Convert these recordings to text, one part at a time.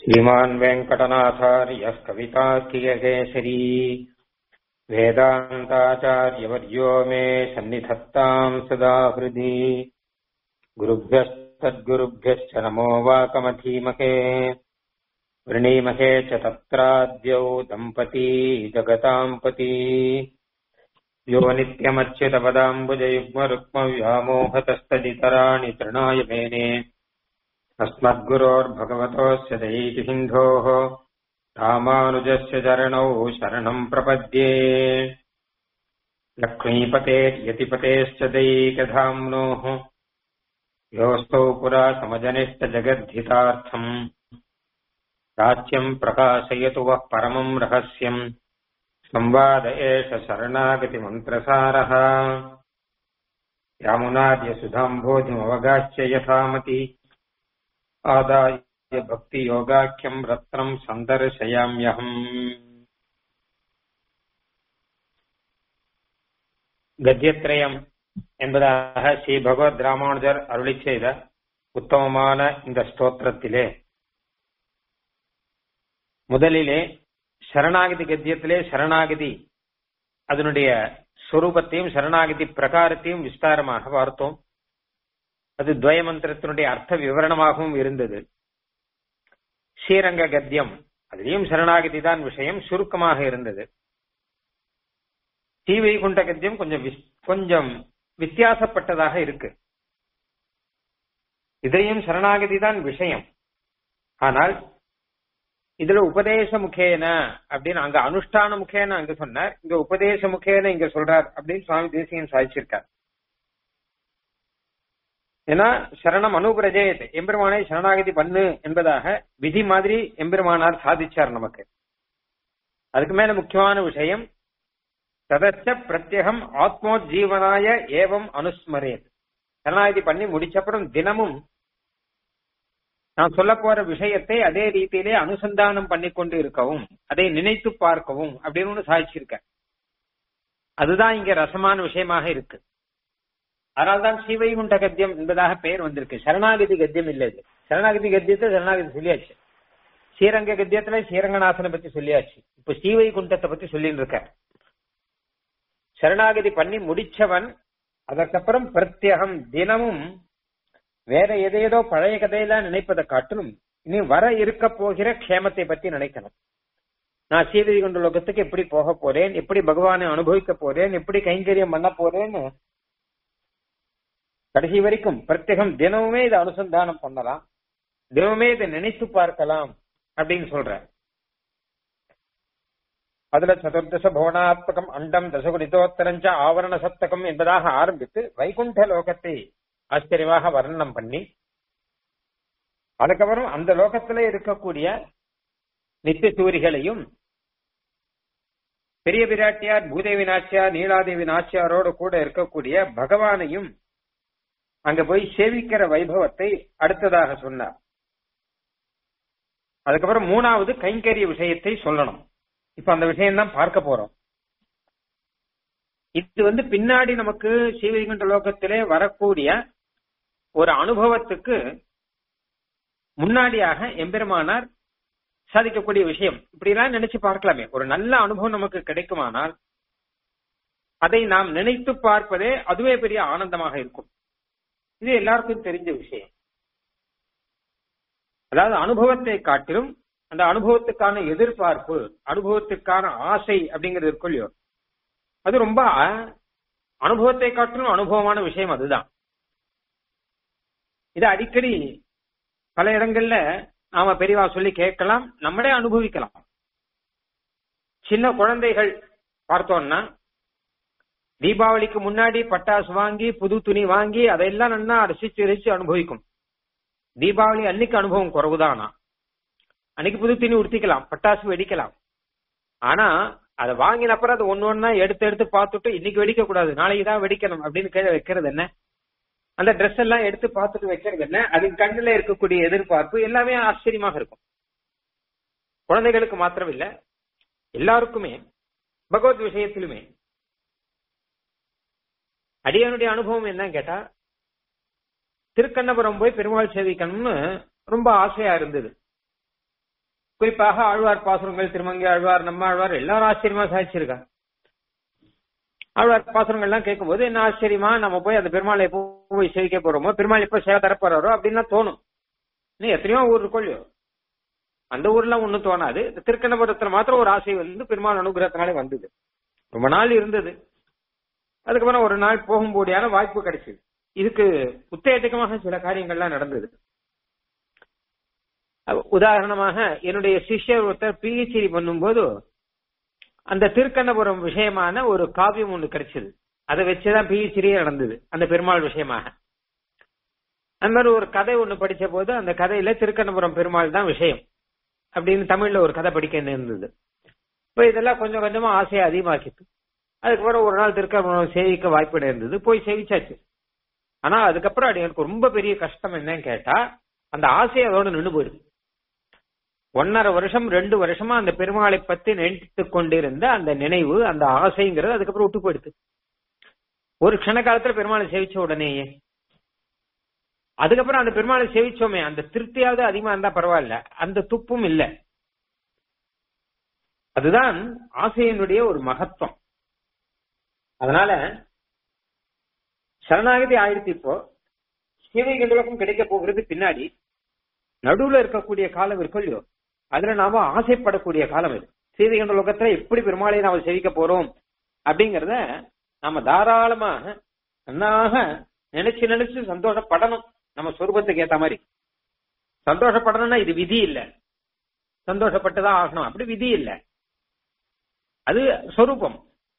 श्रीमान् वेङ्कटनाथार्यः कवितार्कियकेसरी वेदान्ताचार्यवर्यो मे सन्निधत्ताम् सदा हृदि गुरुभ्यस्तद्गुरुभ्यश्च नमो वाकमधीमहे वृणीमहे च तत्राद्यौ दम्पती जगताम् पती यो नित्यमच्युतपदाम्बुजयुग्मरुक्मव्यामोहतस्तदितराणि तृणाय मेने अस्मद्गुरोर्भगवतोऽस्य दयैतिसिन्धोः रामानुजस्य चरणौ शरणम् प्रपद्ये लक्ष्मीपतेर्यतिपतेश्च दैकधाम्नोः योऽस्तौ पुरा समजनिष्टजगद्धितार्थम् प्राच्यम् प्रकाशयतु वः परमम् रहस्यम् संवाद एष शरणागतिमन्त्रसारः यामुनाद्यसुधाम्भोधिमवगाह्य यथामति आदाय भक्तियोगाख्यम् रत्नम् सन्दर्शयाम्यहम् கத்தியத்ரயம் என்பதாக ஸ்ரீ பகவத் ராமானுஜர் அருளி செய்த உத்தமமான இந்த ஸ்தோத்திரத்திலே முதலிலே சரணாகதி கத்தியத்திலே சரணாகதி அதனுடைய ஸ்வரூபத்தையும் சரணாகதி பிரகாரத்தையும் விஸ்தாரமாக பார்த்தோம் அது துவய மந்திரத்தினுடைய அர்த்த விவரணமாகவும் இருந்தது ஸ்ரீரங்க கத்தியம் அதிலையும் சரணாகதி தான் விஷயம் சுருக்கமாக இருந்தது ஸ்ரீவைகுண்ட கத்தியம் கொஞ்சம் கொஞ்சம் வித்தியாசப்பட்டதாக இருக்கு இதையும் சரணாகதி தான் விஷயம் ஆனால் இதுல உபதேச முகேன அப்படின்னு அங்க அனுஷ்டான முகேன அங்க சொன்னார் இங்க உபதேச முகேன இங்க சொல்றார் அப்படின்னு சுவாமி தேசியன் சாதிச்சிருக்கார் ஏன்னா சரணம் அனுபிரஜேத் எம்பெருமானை சரணாகதி பண்ணு என்பதாக விதி மாதிரி எம்பெருமானார் சாதிச்சார் நமக்கு அதுக்கு மேல முக்கியமான விஷயம் ததச்ச பிரத்யகம் ஆத்மோஜீவனாய ஏவம் அனுஸ்மரேத் சரணாகதி பண்ணி முடிச்சப்புறம் தினமும் நான் சொல்ல போற விஷயத்தை அதே ரீதியிலே அனுசந்தானம் பண்ணி கொண்டு இருக்கவும் அதை நினைத்து பார்க்கவும் அப்படின்னு ஒண்ணு சாதிச்சிருக்க அதுதான் இங்க ரசமான விஷயமாக இருக்கு அதனால்தான் ஸ்ரீவைகுண்ட கத்தியம் என்பதாக பெயர் வந்திருக்கு சரணாகதி கத்தியம் இல்லை இது சரணாகதி கத்தியத்தை சரணாகதி சொல்லியாச்சு ஸ்ரீரங்க கத்தியத்துல ஸ்ரீரங்கநாதனை பத்தி சொல்லியாச்சு இப்ப ஸ்ரீவைகுண்டத்தை பத்தி சொல்லிட்டு இருக்க சரணாகதி பண்ணி முடிச்சவன் அதற்கப்புறம் பிரத்யகம் தினமும் வேற எதையேதோ பழைய கதையெல்லாம் நினைப்பதை காட்டிலும் இனி வர இருக்க போகிற க்ஷேமத்தை பத்தி நினைக்கணும் நான் ஸ்ரீவைகுண்ட லோகத்துக்கு எப்படி போக போறேன் எப்படி பகவானை அனுபவிக்க போறேன் எப்படி கைங்கரியம் பண்ண போறேன்னு கடைசி வரைக்கும் பிரத்யேகம் தினமுமே இதை அனுசந்தானம் பண்ணலாம் தினமுமே இதை நினைத்து பார்க்கலாம் அப்படின்னு சொல்ற அதுல சதுர்தச பவனாத்மகம் அண்டம் தசகுடிதோத்தரஞ்ச ஆவரண சப்தகம் என்பதாக ஆரம்பித்து வைகுண்ட லோகத்தை ஆச்சரியமாக வர்ணனம் பண்ணி அதுக்கப்புறம் அந்த லோகத்துல இருக்கக்கூடிய நித்திய சூரிகளையும் பெரிய பிராட்டியார் பூதேவி நாச்சியார் நீலாதேவி நாச்சியாரோடு கூட இருக்கக்கூடிய பகவானையும் அங்க போய் சேவிக்கிற வைபவத்தை அடுத்ததாக சொன்னார் அதுக்கப்புறம் மூணாவது கைங்கரிய விஷயத்தை சொல்லணும் இப்ப அந்த விஷயம் தான் பார்க்க போறோம் இது வந்து பின்னாடி நமக்கு ஸ்ரீவைகுண்ட லோகத்திலே வரக்கூடிய ஒரு அனுபவத்துக்கு முன்னாடியாக எம்பெருமானார் சாதிக்கக்கூடிய விஷயம் இப்படி எல்லாம் நினைச்சு பார்க்கலாமே ஒரு நல்ல அனுபவம் நமக்கு கிடைக்குமானால் அதை நாம் நினைத்து பார்ப்பதே அதுவே பெரிய ஆனந்தமாக இருக்கும் இது எல்லாருக்கும் தெரிஞ்ச விஷயம் அதாவது அனுபவத்தை காட்டிலும் அந்த அனுபவத்துக்கான எதிர்பார்ப்பு அனுபவத்துக்கான ஆசை அப்படிங்கிறது இருக்கும் இல்லையோ அது ரொம்ப அனுபவத்தை காட்டிலும் அனுபவமான விஷயம் அதுதான் இது அடிக்கடி பல இடங்கள்ல நாம பெரியவா சொல்லி கேட்கலாம் நம்மளே அனுபவிக்கலாம் சின்ன குழந்தைகள் பார்த்தோம்னா தீபாவளிக்கு முன்னாடி பட்டாசு வாங்கி புது துணி வாங்கி அதையெல்லாம் நல்லா ரசிச்சு ரசிச்சு அனுபவிக்கும் தீபாவளி அன்னைக்கு அனுபவம் குறவுதானா அன்னைக்கு புது துணி உடுத்திக்கலாம் பட்டாசு வெடிக்கலாம் ஆனா அதை வாங்கின அப்புறம் அதை ஒன்னு ஒன்னா எடுத்து எடுத்து பார்த்துட்டு இன்னைக்கு வெடிக்க கூடாது நாளைக்கு தான் வெடிக்கணும் அப்படின்னு கீழே வைக்கிறது என்ன அந்த ட்ரெஸ் எல்லாம் எடுத்து பார்த்துட்டு வைக்கிறது என்ன அது கண்ணுல இருக்கக்கூடிய எதிர்பார்ப்பு எல்லாமே ஆச்சரியமாக இருக்கும் குழந்தைகளுக்கு மாத்திரம் இல்ல எல்லாருக்குமே பகவத் விஷயத்திலுமே அடியனுடைய அனுபவம் என்னன்னு கேட்டா திருக்கண்ணபுரம் போய் பெருமாள் சேவிக்கணும்னு ரொம்ப ஆசையா இருந்தது குறிப்பாக ஆழ்வார் பாசுரங்கள் திருமங்கை ஆழ்வார் நம்ம ஆழ்வார் எல்லாரும் ஆச்சரியமா சாதிச்சிருக்காங்க ஆழ்வார் பாசுரங்கள்லாம் கேட்கும்போது என்ன ஆச்சரியமா நம்ம போய் அந்த பெருமாளை எப்போ போய் சேவிக்க போறோமோ பெருமாள் எப்போ சேவை தரப்போறாரோ அப்படின்னு தோணும் இன்னும் எத்தனையோ ஊர் இருக்கொள்ளியோ அந்த ஊர்ல ஒண்ணும் தோணாது இந்த திருக்கண்ணபுரத்துல மாத்திரம் ஒரு ஆசை வந்து பெருமாள் அனுகிரகத்தினாலே வந்தது ரொம்ப நாள் இருந்தது அதுக்கப்புறம் ஒரு நாள் போகும்போடியான வாய்ப்பு கிடைச்சது இதுக்கு உத்தேஜகமாக சில காரியங்கள்லாம் நடந்தது அஹ் உதாரணமாக என்னுடைய சிஷ்யர் ஒருத்தர் பிஹெச்டி பண்ணும்போது அந்த திருக்கண்ணபுரம் விஷயமான ஒரு காவியம் ஒண்ணு கிடைச்சது அதை வச்சுதான் பிஹெச்டியே நடந்தது அந்த பெருமாள் விஷயமாக அந்த மாதிரி ஒரு கதை ஒண்ணு படிச்ச போது அந்த கதையில திருக்கண்ணபுரம் பெருமாள் தான் விஷயம் அப்படின்னு தமிழ்ல ஒரு கதை படிக்க இருந்தது இப்ப இதெல்லாம் கொஞ்சம் கொஞ்சமா ஆசையை அதிகமாக்கிட்டு அதுக்கப்புறம் ஒரு நாள் திருக்கண்ணபுரம் சேவிக்க வாய்ப்பு இருந்தது போய் சேவிச்சாச்சு ஆனா அதுக்கப்புறம் அது எனக்கு ரொம்ப பெரிய கஷ்டம் என்னன்னு கேட்டா அந்த ஆசை அதோட நின்று போயிடுது ஒன்னரை வருஷம் ரெண்டு வருஷமா அந்த பெருமாளை பத்தி நினைத்து கொண்டிருந்த அந்த நினைவு அந்த ஆசைங்கிறது அதுக்கப்புறம் விட்டு போயிடுது ஒரு க்ஷண காலத்துல பெருமாளை சேவிச்ச உடனேயே அதுக்கப்புறம் அந்த பெருமாளை சேவிச்சோமே அந்த திருப்தியாவது அதிகமா இருந்தா பரவாயில்ல அந்த துப்பும் இல்ல அதுதான் ஆசையினுடைய ஒரு மகத்துவம் அதனால சரணாகதி ஆயிடுத்து இப்போ சிவகண்டலக்கும் கிடைக்க போகிறது பின்னாடி நடுவுல இருக்கக்கூடிய காலம் இருக்கும் இல்லையோ அதுல நாம ஆசைப்படக்கூடிய காலம் இது சீதைகண்ட லோகத்துல எப்படி பெருமாளை நாம சேவிக்க போறோம் அப்படிங்கறத நாம தாராளமாக நன்னாக நினைச்சு நினைச்சு சந்தோஷப்படணும் நம்ம சொரூபத்துக்கு ஏத்த மாதிரி சந்தோஷப்படணும்னா இது விதி இல்ல சந்தோஷப்பட்டுதான் ஆகணும் அப்படி விதி இல்ல அது சொரூபம்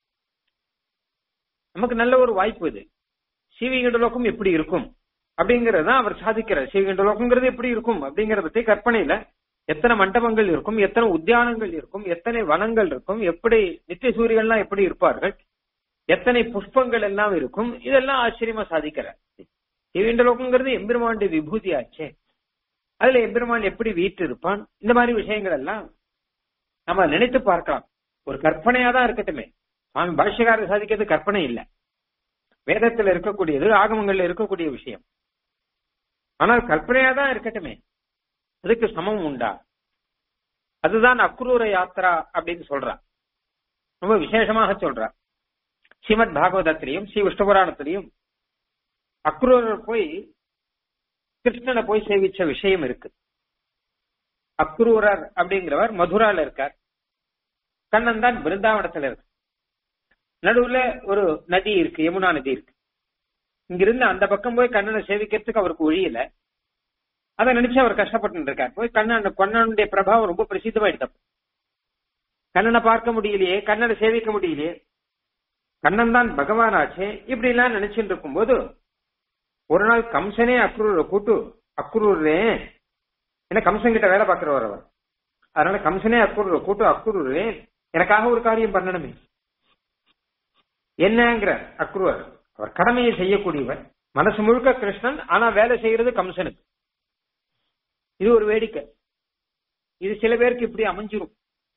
நமக்கு நல்ல ஒரு வாய்ப்பு இது சீவிகண்ட லோகம் எப்படி இருக்கும் அப்படிங்கறது தான் அவர் சாதிக்கிறார் சீவிகண்ட லோகங்கிறது எப்படி இருக்கும் அப்படிங்கறத பத்தி கற்பனையில எத்தனை மண்டபங்கள் இருக்கும் எத்தனை உத்தியானங்கள் இருக்கும் எத்தனை வனங்கள் இருக்கும் எப்படி நித்திய சூரியன்லாம் எப்படி இருப்பார்கள் எத்தனை புஷ்பங்கள் எல்லாம் இருக்கும் இதெல்லாம் ஆச்சரியமா சாதிக்கிறார் சீவிகண்ட லோகங்கிறது எம்பெருமானுடைய விபூதி ஆச்சே அதுல எம்பெருமான் எப்படி வீட்டு இருப்பான் இந்த மாதிரி விஷயங்கள் எல்லாம் நம்ம நினைத்து பார்க்கலாம் ஒரு கற்பனையா தான் இருக்கட்டுமே சுவாமி பாஷ்யக்காரர் சாதிக்கிறது கற்பனை இல்லை வேதத்துல இருக்கக்கூடியது ஆகமங்கள்ல இருக்கக்கூடிய விஷயம் ஆனால் கற்பனையா தான் இருக்கட்டுமே அதுக்கு சமம் உண்டா அதுதான் அக்ரூர யாத்ரா அப்படின்னு சொல்றா ரொம்ப விசேஷமாக சொல்றா ஸ்ரீமத் பாகவதத்திலையும் ஸ்ரீ விஷ்ணு புராணத்திலையும் அக்ரூரர் போய் கிருஷ்ணனை போய் சேவிச்ச விஷயம் இருக்கு அக்ரூரர் அப்படிங்கிறவர் மதுரால இருக்கார் கண்ணன் தான் பிருந்தாவனத்துல இருக்கு நடுவுல ஒரு நதி இருக்கு யமுனா நதி இருக்கு இங்கிருந்து அந்த பக்கம் போய் கண்ணனை சேவிக்கிறதுக்கு அவருக்கு ஒழியல அதை நினைச்சு அவர் கஷ்டப்பட்டு இருக்கார் போய் கண்ணன் கண்ணனுடைய பிரபாவம் ரொம்ப பிரசித்தமாயிடுத்த கண்ணனை பார்க்க முடியலையே கண்ணனை சேவிக்க முடியலையே கண்ணன் தான் பகவான் ஆச்சே இப்படி எல்லாம் நினைச்சுட்டு இருக்கும்போது ஒரு நாள் கம்சனே அக்ரூரை கூட்டு அக்ரூரே ஏன்னா கம்சன் கிட்ட வேலை பார்க்கிறவர் அவர் அதனால கம்சனே அக்ரூரை கூட்டு அக்ரூரே எனக்காக ஒரு காரியம் பண்ணணுமே என்னங்கிற அக்ரூர் அவர் கடமையை செய்யக்கூடியவர் மனசு முழுக்க கிருஷ்ணன் ஆனா வேலை செய்யறது கம்சனுக்கு இது ஒரு வேடிக்கை இது சில பேருக்கு இப்படி அமைஞ்சிரும்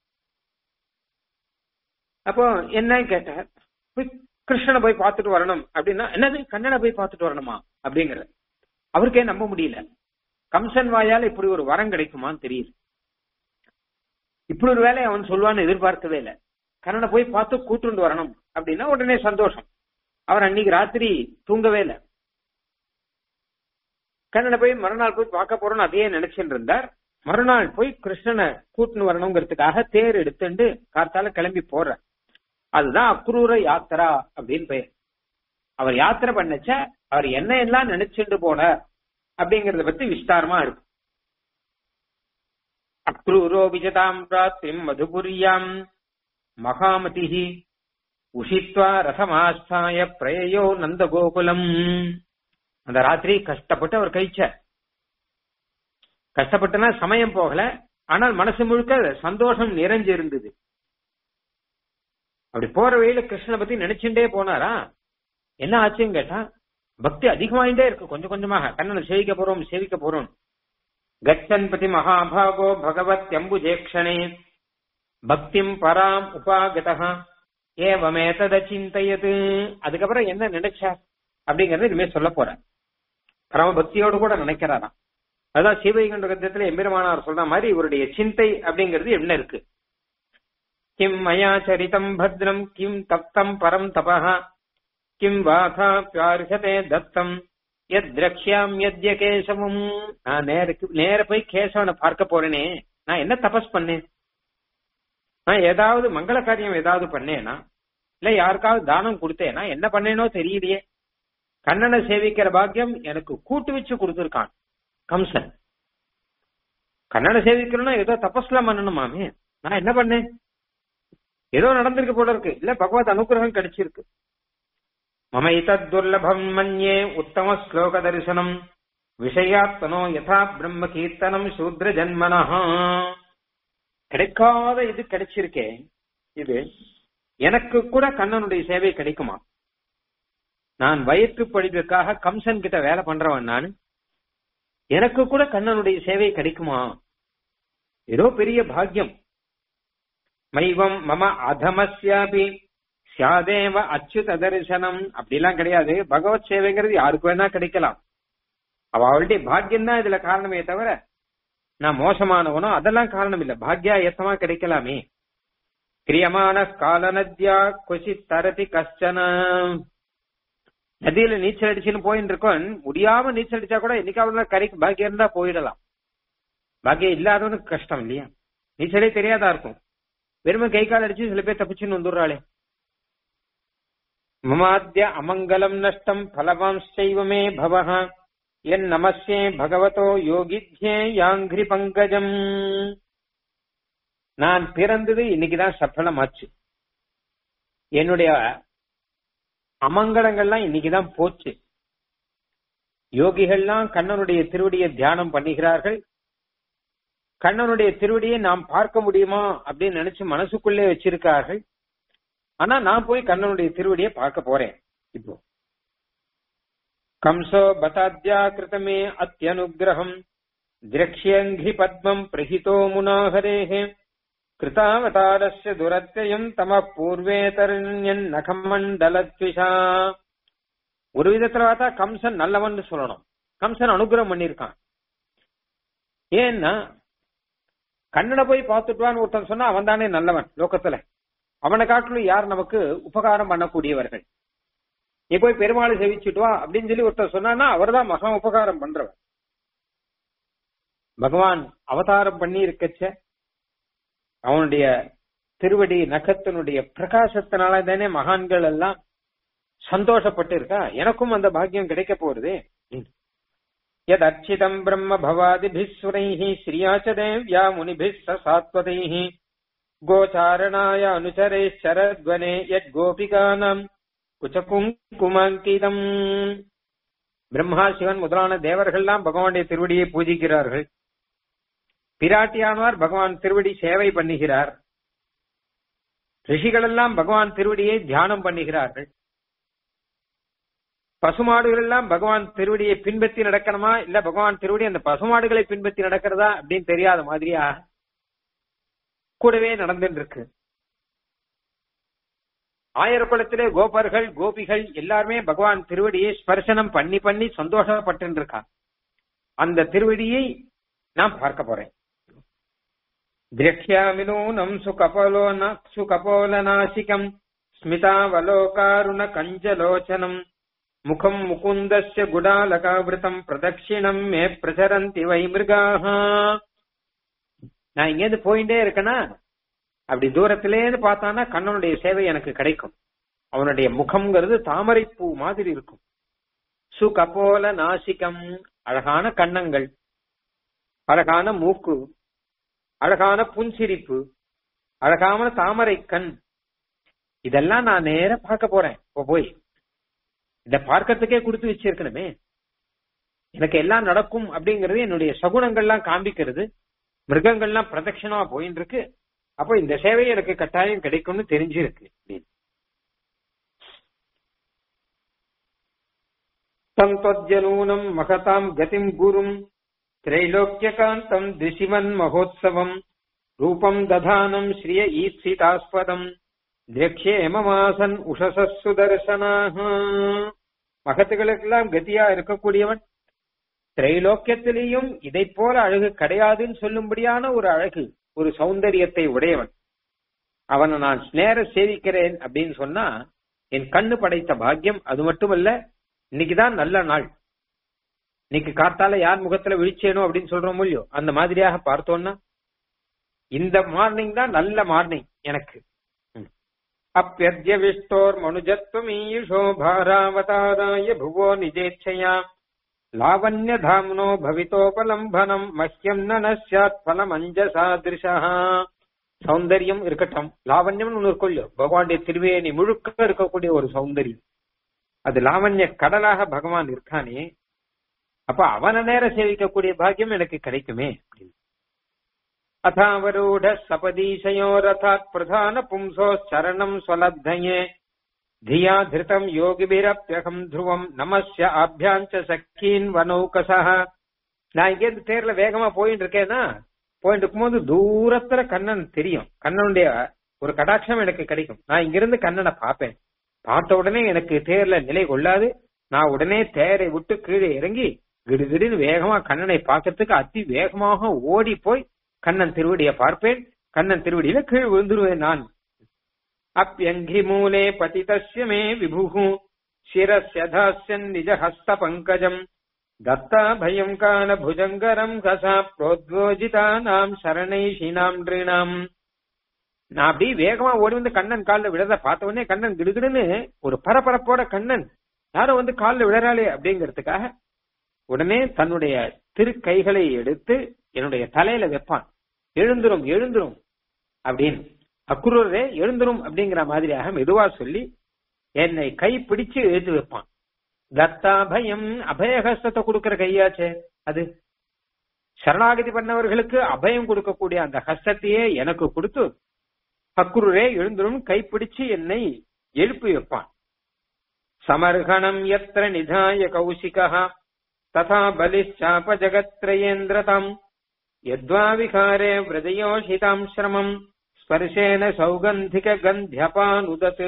அப்போ என்ன கேட்டார் போய் கிருஷ்ணனை போய் பார்த்துட்டு வரணும் அப்படின்னா என்னது கண்ணனை போய் பார்த்துட்டு வரணுமா அப்படிங்கிற அவருக்கே நம்ப முடியல கம்சன் வாயால இப்படி ஒரு வரம் கிடைக்குமான்னு தெரியுது இப்படி ஒரு வேலையை அவன் சொல்லுவான்னு எதிர்பார்க்கவே இல்லை கண்ணனை போய் பார்த்து கூட்டுண்டு வரணும் அப்படின்னா உடனே சந்தோஷம் அவர் அன்னைக்கு ராத்திரி தூங்கவே இல்லை கண்ணனை போய் மறுநாள் போய் பார்க்க போறோம்னு அதையே நினைச்சுட்டு இருந்தார் மறுநாள் போய் கிருஷ்ணனை கூட்டுன்னு வரணுங்கிறதுக்காக தேர் எடுத்துட்டு கார்த்தால கிளம்பி போற அதுதான் அக்ரூர யாத்திரா அப்படின்னு பெயர் அவர் யாத்திரை பண்ணச்ச அவர் என்ன எல்லாம் நினைச்சுட்டு போனார் அப்படிங்கறத பத்தி விஸ்தாரமா இருக்கு அக்ரூரோ விஜதாம் ராத்திரிம் மதுபுரியாம் மகாமதிஹி உஷித்வா ரசமாஸ்தாய பிரயோ நந்தகோகுலம் அந்த ராத்திரி கஷ்டப்பட்டு அவர் கழிச்சார் கஷ்டப்பட்டுனா சமயம் போகல ஆனால் மனசு முழுக்க சந்தோஷம் நிறைஞ்சு இருந்தது அப்படி போற வழியில கிருஷ்ணனை பத்தி நினைச்சுட்டே போனாரா என்ன ஆச்சுன்னு கேட்டா பக்தி அதிகமாயிட்டே இருக்கு கொஞ்சம் கொஞ்சமாக கண்ணனை சேவிக்க போறோம் சேவிக்க போறோம் கச்சன் பதி மகாபாகோ பகவத் எம்புஜேக்ஷனே பக்திம் பராம் உபாகதா ஏவமேதத சிந்தையது அதுக்கப்புறம் என்ன நினைச்சார் அப்படிங்கறது இனிமே சொல்ல போற பரம பக்தியோடு கூட நினைக்கிறாராம் அதான் சீவைகுண்டகத்துல எம்பெருமானார் சொல்ற மாதிரி இவருடைய சிந்தை அப்படிங்கிறது என்ன இருக்கு கிம் மயா சரிதம் பத்ரம் கிம் தப்தம் பரம் தபஹ கிம் வாசா பியார்ஹதே தத்தம் எத் திரக்ஷாம் யத்ய கேசவம் நான் நேருக்கு நேர போய் கேசவனை பார்க்க போறேனே நான் என்ன தபஸ் பண்ணேன் நான் ஏதாவது மங்கள காரியம் ஏதாவது பண்ணேனா இல்ல யாருக்காவது தானம் கொடுத்தேனா என்ன பண்ணேனோ தெரியலையே கண்ணனை சேவிக்கிற பாக்கியம் எனக்கு கூட்டு வச்சு கொடுத்துருக்கான் கம்சன் கண்ணனை சேவிக்கணும்னா ஏதோ தபஸ்லாம் பண்ணணுமாமே நான் என்ன பண்ணேன் ஏதோ நடந்திருக்கு போல இருக்கு இல்ல பகவத் அனுகிரகம் கிடைச்சிருக்கு மம இத்தத் துர்லபம் மன்யே உத்தம ஸ்லோக தரிசனம் விஷயாத்மனோ யதா பிரம்ம கீர்த்தனம் சூத்ர ஜன்மனஹா கிடைக்காத இது கிடைச்சிருக்கே இது எனக்கு கூட கண்ணனுடைய சேவை கிடைக்குமா நான் வயிற்று படிப்புக்காக கம்சன் கிட்ட வேலை பண்றவன் நான் எனக்கு கூட கண்ணனுடைய சேவை கிடைக்குமா ஏதோ பெரிய பாக்கியம் மைவம் மம அதமஸ்யாபி சியாதேவ அச்சுத தரிசனம் அப்படிலாம் கிடையாது பகவத் சேவைங்கிறது யாருக்கு வேணா கிடைக்கலாம் அவ அவளுடைய பாக்கியம் தான் இதுல காரணமே தவிர நான் மோசமானவனோ அதெல்லாம் காரணம் இல்ல பாக்யா ஏத்தமா கிடைக்கலாமே கிரியமான கால நத்யா கொசி தரதி கஷ்டன நதியில நீச்சல் அடிச்சுன்னு போயின்னு இருக்கோம் முடியாம நீச்சல் அடிச்சா கூட என்னைக்காவது கரைக்கு பாக்கியம் இருந்தா போயிடலாம் பாக்கியம் இல்லாதவனுக்கு கஷ்டம் இல்லையா நீச்சலே தெரியாதா இருக்கும் வெறுமை கை கால் அடிச்சு சில பேர் தப்பிச்சுன்னு வந்துடுறாளே மமாத்திய அமங்கலம் நஷ்டம் பலவாம்சைவமே பவஹ என் நமஸ்யே பகவதோ யோகித்யே யாங்கிரி பங்கஜம் நான் பிறந்தது இன்னைக்குதான் சஃலமாச்சு என்னுடைய அமங்கலங்கள்லாம் இன்னைக்குதான் போச்சு யோகிகள்லாம் கண்ணனுடைய திருவடியை தியானம் பண்ணுகிறார்கள் கண்ணனுடைய திருவடியை நாம் பார்க்க முடியுமா அப்படின்னு நினைச்சு மனசுக்குள்ளே வச்சிருக்கார்கள் ஆனா நான் போய் கண்ணனுடைய திருவடியை பார்க்க போறேன் இப்போ கம்சோ பதாத்யா கிருதமே அத்தியனுகிரகம் திரக்ஷியங்கி பத்மம் பிரஹிதோ முனாஹரேஹே கிருதாவதாரஸ்ய துரத்தியம் தம பூர்வே தருண்யன் நகமண்டலத்விஷா ஒரு விதத்துல பார்த்தா கம்சன் நல்லவன் சொல்லணும் கம்சன் அனுகிரகம் பண்ணிருக்கான் ஏன்னா கண்ணனை போய் பார்த்துட்டுவான்னு ஒருத்தன் சொன்னா அவன் தானே நல்லவன் லோகத்துல அவனை காட்டிலும் யார் நமக்கு உபகாரம் பண்ணக்கூடியவர்கள் நீ போய் பெருமாளை சேவிச்சுட்டு வா அப்படின்னு சொல்லி ஒருத்தர் சொன்னான்னா அவர் தான் மகா உபகாரம் பண்றவர் பகவான் அவதாரம் பண்ணி இருக்கச்ச அவனுடைய திருவடி நகத்தினுடைய பிரகாசத்தினால தானே மகான்கள் எல்லாம் சந்தோஷப்பட்டு இருக்கா எனக்கும் அந்த பாக்கியம் கிடைக்க போறது யத் அர்ச்சிதம் பிரம்ம பவாதிபிஸ்வரைः ஸ்ரீயாச்ச தேவ்யா முனிபிः ச சாத்வதைः கோச்சாரணாய அனுச்சரைச்சரத்வனே யத் கோபிகானாம் குச்சகுங்குமாங்கிதம் பிரம்மா சிவன் முதலான தேவர்கள்லாம் பகவானுடைய திருவடியை பூஜிக்கிறார்கள் பிராட்டியானவர் பகவான் திருவடி சேவை பண்ணுகிறார் ரிஷிகள் எல்லாம் பகவான் திருவடியை தியானம் பண்ணுகிறார்கள் பசுமாடுகள் எல்லாம் பகவான் திருவடியை பின்பற்றி நடக்கணுமா இல்ல பகவான் திருவடி அந்த பசுமாடுகளை பின்பற்றி நடக்கிறதா அப்படின்னு தெரியாத மாதிரியா கூடவே நடந்துட்டு இருக்கு ஆயிரக்குளத்திலே கோபர்கள் கோபிகள் எல்லாருமே பகவான் திருவடியை ஸ்பர்சனம் பண்ணி பண்ணி சந்தோஷப்பட்டு இருக்கா அந்த திருவடியை நான் பார்க்க போறேன் திரக்ஷாமினூனம் சுகபோலோ சுகபோலநாசிகம் ஸ்மிதாவலோகாருண கஞ்சலோச்சனம் முகம் முகுந்தஸ்ய குடாலகாவிருத்தம் பிரதட்சிணம் மே பிரச்சரந்தி வை மிருகாக நான் இங்கேருந்து போயிட்டே இருக்கேனா அப்படி தூரத்திலேருந்து பார்த்தானா கண்ணனுடைய சேவை எனக்கு கிடைக்கும் அவனுடைய முகம்ங்கிறது தாமரை பூ மாதிரி இருக்கும் சுகபோல நாசிகம் அழகான கண்ணங்கள் அழகான மூக்கு அழகான புன்சிரிப்பு அழகான தாமரை கண் இதெல்லாம் நான் நேர பார்க்க போறேன் இப்போ போய் இத பார்க்கறதுக்கே கொடுத்து வச்சிருக்கணுமே எனக்கு எல்லாம் நடக்கும் அப்படிங்கறது என்னுடைய சகுனங்கள்லாம் காண்பிக்கிறது மிருகங்கள்லாம் பிரதட்சணமா போயின்னு இருக்கு அப்போ இந்த சேவை எனக்கு கட்டாயம் கிடைக்கும்னு தெரிஞ்சிருக்கு அப்படின்னு தந்தோஜனூனம் மகதாம் கதிம் குரும் திரைலோக்கியகாந்தம் திசிவன் மகோத்சவம் ரூபம் ததானம் ஸ்ரீய ஈப்சிதாஸ்பதம் திரக்ஷேமமாசன் உஷசு தர்சனாக மகத்துகளுக்கெல்லாம் கதியா இருக்கக்கூடியவன் திரைலோக்கியத்திலேயும் இதை போல அழகு கிடையாதுன்னு சொல்லும்படியான ஒரு அழகு ஒரு சௌந்தரியத்தை உடையவன் அவனை நான் நேர சேவிக்கிறேன் அப்படின்னு சொன்னா என் கண்ணு படைத்த பாக்கியம் அது மட்டுமல்ல இன்னைக்குதான் நல்ல நாள் இன்னைக்கு காத்தால யார் முகத்துல விழிச்சேனோ அப்படின்னு சொல்றோம் இல்லையோ அந்த மாதிரியாக பார்த்தோம்னா இந்த மார்னிங் தான் நல்ல மார்னிங் எனக்கு அப்பியத்ய விஷ்டோர் மனுஜத்வமீயுஷோ பாராவதாராய புவோ நிஜேச்சயா லாவண்ய தாம்னோ பவிதோபலம்பனம் மஹ்யம் ந சாத் பலமஞ்சசாதிருஷா சௌந்தரியம் இருக்கட்டும் லாவண்யம் ஒன்று இருக்கொள்ளோ பகவானுடைய திருவேணி முழுக்க இருக்கக்கூடிய ஒரு சௌந்தரியம் அது லாவண்ய கடலாக பகவான் இருக்கானே அப்ப அவன நேர சேவிக்கக்கூடிய பாக்கியம் எனக்கு கிடைக்குமே அப்படின்னு அதாவரூட சபதீசயோ ரதாத் பிரதான பும்சோ சரணம் ஸ்வலப்தயே தியா திருதம் யோகிபிரப்யகம் துருவம் நமஸ்ய ஆபியாஞ்ச சக்கீன் வனௌகசா நான் இங்கேருந்து தேர்ல வேகமா போயிட்டு இருக்கேன்னா போயிட்டு இருக்கும்போது தூரத்துல கண்ணன் தெரியும் கண்ணனுடைய ஒரு கடாட்சம் எனக்கு கிடைக்கும் நான் இங்கிருந்து கண்ணனை பார்ப்பேன் பார்த்த உடனே எனக்கு தேர்ல நிலை கொள்ளாது நான் உடனே தேரை விட்டு கீழே இறங்கி கிடுகிடுன்னு வேகமா கண்ணனை பார்க்கறதுக்கு அதி வேகமாக ஓடி போய் கண்ணன் திருவடியை பார்ப்பேன் கண்ணன் திருவடியில கீழ் விழுந்துருவேன் நான் அப்பியங்கி மூலே பதிதஸ்ய மே விபுகு சிரஸ்ய தாஸ்யன் நிஜ ஹஸ்த பங்கஜம் தத்தா பயம் காண புஜங்கரம் கசா புரோத்வோஜிதா நாம் சரணைஷினாம் நிருணாம் நான் அப்படி வேகமா ஓடி வந்து கண்ணன் காலில் விழத பார்த்த உடனே கண்ணன் கிடுகிடுன்னு ஒரு பரபரப்போட கண்ணன் யாரோ வந்து காலில் விழறாளே அப்படிங்கிறதுக்காக உடனே தன்னுடைய திருக்கைகளை எடுத்து என்னுடைய தலையில வைப்பான் எழுந்துரும் எழுந்துரும் அப்படின்னு அக்குரூரே எழுந்துரும் அப்படிங்கிற மாதிரியாக மெதுவா சொல்லி என்னை கை பிடிச்சு எழுத்து வைப்பான் தத்தா பயம் அபயஹஸ்தத்தை கொடுக்கிற கையாச்சே அது சரணாகதி பண்ணவர்களுக்கு அபயம் கொடுக்கக்கூடிய அந்த ஹஸ்தத்தையே எனக்கு கொடுத்து அக்குருரே எழுந்துரும் கைப்பிடிச்சு என்னை எழுப்பி வைப்பான் சமர்கணம் எத்திர நிதாய கௌசிகா ததா பலிச்சாப ஜகத்ரயேந்திரதம் யத்வா விகாரே விரதயோஷிதாம் சிரமம் ஸ்பர்ஷேன சௌகந்திக கந்தியபானுதத்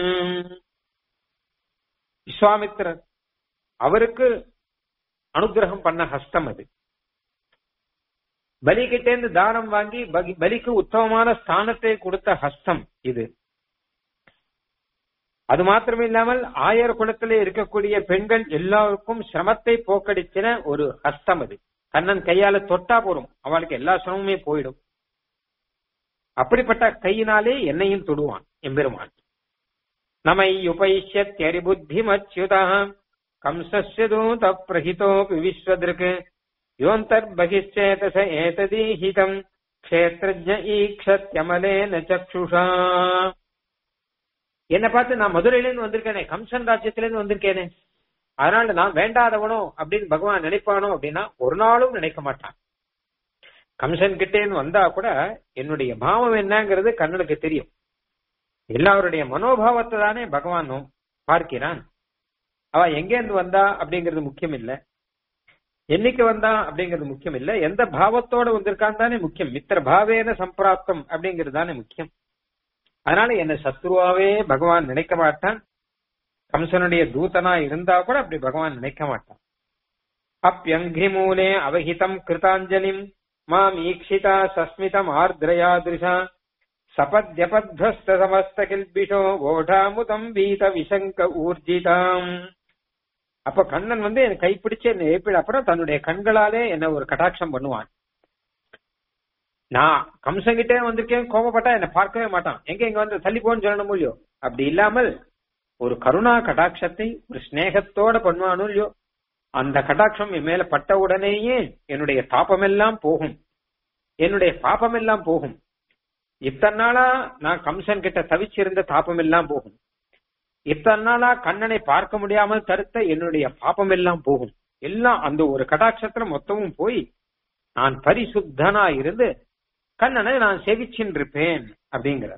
விஸ்வாமித்திரர் அவருக்கு அனுகிரகம் பண்ண ஹஸ்தம் அது பலிகிட்டேந்து தானம் வாங்கி பகி- பலிக்கு உத்தமமான ஸ்தானத்தை கொடுத்த ஹஸ்தம் இது அது மாத்திரம் இல்லாமல் ஆயர் குலத்திலே இருக்கக்கூடிய பெண்கள் எல்லாருக்கும் சிரமத்தை போக்கடிச்சின ஒரு ஹஸ்தம் அது கண்ணன் கையால தொட்டா போறோம் அவளுக்கு எல்லா சிரமமே போயிடும் அப்படிப்பட்ட கையினாலே என்னையும் தொடுவான் எம்பெருமான் நமை உபைஷ்யத்யரி புத்திமச்சுதா கம்சஸ்ய தூத பிரஹிதோபி விஸ்வதிருக் யோந்தர்பகிச்சேதச ஏததீஹிதம் க்ஷேத்ரஜ ஈக்ஷத்யமலேன சக்ஷுஷா என்ன பார்த்து நான் மதுரையிலேருந்து வந்திருக்கேனே கம்சன் ராஜ்யத்திலேருந்து வந்திருக்கேனே அதனால நான் வேண்டாதவனோ அப்படின்னு பகவான் நினைப்பானோ அப்படின்னா ஒரு நாளும் நினைக்க மாட்டான் கம்சன் கிட்டேன்னு வந்தா கூட என்னுடைய பாவம் என்னங்கிறது கண்ணனுக்கு தெரியும் எல்லாருடைய மனோபாவத்தை தானே பகவான் பார்க்கிறான் அவ எங்கேருந்து வந்தா அப்படிங்கிறது முக்கியம் இல்ல என்னைக்கு வந்தா அப்படிங்கிறது முக்கியம் இல்ல எந்த பாவத்தோட வந்திருக்கான் தானே முக்கியம் மித்திர பாவேன சம்பிராப்தம் அப்படிங்கிறது தானே முக்கியம் அதனால என்ன சத்ருவாவே பகவான் நினைக்க மாட்டான் கம்சனுடைய தூதனா இருந்தா கூட அப்படி பகவான் நினைக்க மாட்டான் அப்பியங்கி மூலே அவஹிதம் கிருதாஞ்சலிம் மாம் ஈக்ஷிதா சஸ்மிதம் ஆர்திரயாதிருஷா சபத்யபத்வஸ்த சமஸ்த கில்பிஷோ ஓடாமுதம் வீத விசங்க ஊர்ஜிதாம் அப்ப கண்ணன் வந்து என்னை கைப்பிடிச்சு என்னை ஏப்பிட அப்புறம் தன்னுடைய கண்களாலே என்ன ஒரு கட்டாட்சம் பண்ணுவான் நான் கம்சங்கிட்டே வந்திருக்கேன் கோபப்பட்டா என்னை பார்க்கவே மாட்டான் எங்க இங்க வந்து தள்ளி போன்னு சொல்லணும் இல்லையோ அப்படி இல்லாமல் ஒரு கருணா கடாட்சத்தை ஒரு ஸ்நேகத்தோட பண்ணுவானோ இல்லையோ அந்த கடாட்சம் என் மேல பட்ட உடனேயே என்னுடைய தாபமெல்லாம் போகும் என்னுடைய பாபமெல்லாம் போகும் இத்தனை நாளா நான் கம்சன் கிட்ட தவிச்சிருந்த தாபம் எல்லாம் போகும் இத்தனை நாளா கண்ணனை பார்க்க முடியாமல் தடுத்த என்னுடைய பாபம் எல்லாம் போகும் எல்லாம் அந்த ஒரு கடாட்சத்துல மொத்தமும் போய் நான் பரிசுத்தனா இருந்து கண்ணனை நான் செவிச்சின்றிருப்பேன் அப்படிங்கிறார்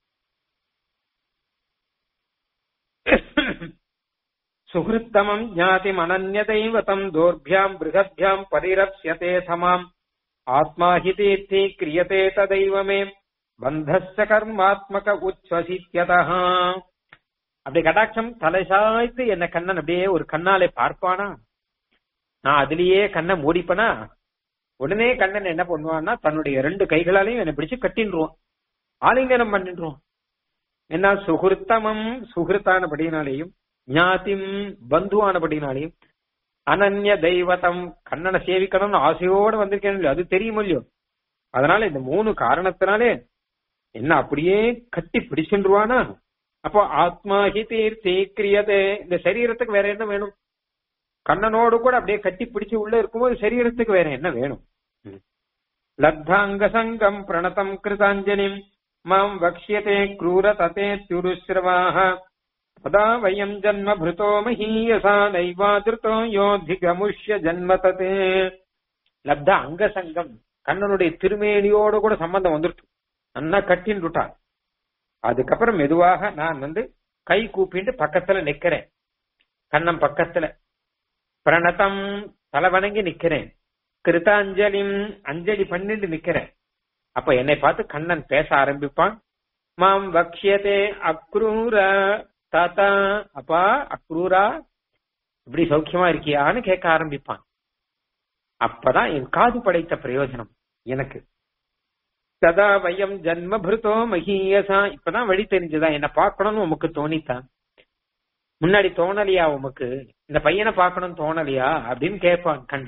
சுகிருத்தமம் ஜாதி அனன்யதைவ தம் தோர்பியாம் பிருகத்யாம் பரிரப்சியதே சமாம் ஆத்மா ஹி தீர்த்தி கிரியதே ததைவமே பந்தஸ்ய கர்மாத்மக உச்வசித்யதா அப்படி கடாட்சம் தலை சாய்த்து என்ன கண்ணன் அப்படியே ஒரு கண்ணாலே பார்ப்பானா நான் அதுலயே கண்ணை மூடிப்பனா உடனே கண்ணன் என்ன பண்ணுவான்னா தன்னுடைய ரெண்டு கைகளாலையும் என்னை பிடிச்சு கட்டின்றுவான் ஆலிங்கனம் பண்ணிடுவான் என்ன சுகிருத்தமம் சுகிருத்தானபடினாலேயும் ஞாதிம் பந்துவானபடினாலையும் அனன்ய தெய்வத்தம் கண்ணனை சேவிக்கணும்னு ஆசையோட வந்திருக்கேன் இல்லையோ, அது தெரியும் இல்லையோ அதனால இந்த மூணு காரணத்தினாலே என்ன அப்படியே கட்டி பிடிச்சுருவானா அப்போ ஆத்மா ஹி தீர்த்தி கிரியதே இந்த சரீரத்துக்கு வேற என்ன வேணும் கண்ணனோடு கூட அப்படியே கட்டி பிடிச்சு உள்ள இருக்கும்போது சரீரத்துக்கு வேற என்ன வேணும் ம். லத்தாங்க சங்கம் பிரணதம் கிருதாஞ்சலிம் மாம் வக்ஷ்யதே கிரூர ததே துருஸ்ரவாக ததா வயம் ஜன்ம பிருதோ மஹீயசா நைவாதிருத்தோ யோதிகமுஷ்ய ஜன்ம ததே லப்த அங்க சங்கம் கண்ணனுடைய திருமேனியோட கூட சம்பந்தம் வந்துருச்சு நன்னா கட்டின்னுட்டான் அதுக்கப்புறம் மெதுவாக நான் வந்து கை கூப்பிட்டு பக்கத்துல நிக்கிறேன் கண்ணன் பக்கத்துல பிரணதம் தலை வணங்கி நிக்கிறேன் கிருதாஞ்சலிம் அஞ்சலி பண்ணிட்டு நிக்கிறேன் அப்ப என்னை பார்த்து கண்ணன் பேச ஆரம்பிப்பான் மாம் வக்ஷியதே அக்ரூர தாத்தா அப்பா அக்ரூரா இப்படி சௌக்கியமா இருக்கியான்னு கேட்க ஆரம்பிப்பான் அப்பதான் என் காது படைத்த பிரயோஜனம் எனக்கு சதா வயம் ஜன்மபிருத்தோ மகீயசா இப்பதான் வழி தெரிஞ்சதா என்ன பார்க்கணும்னு உமக்கு தோணித்தான் முன்னாடி தோணலையா உமக்கு இந்த பையனை பார்க்கணும்னு தோணலையா அப்படின்னு கேட்பான் கண்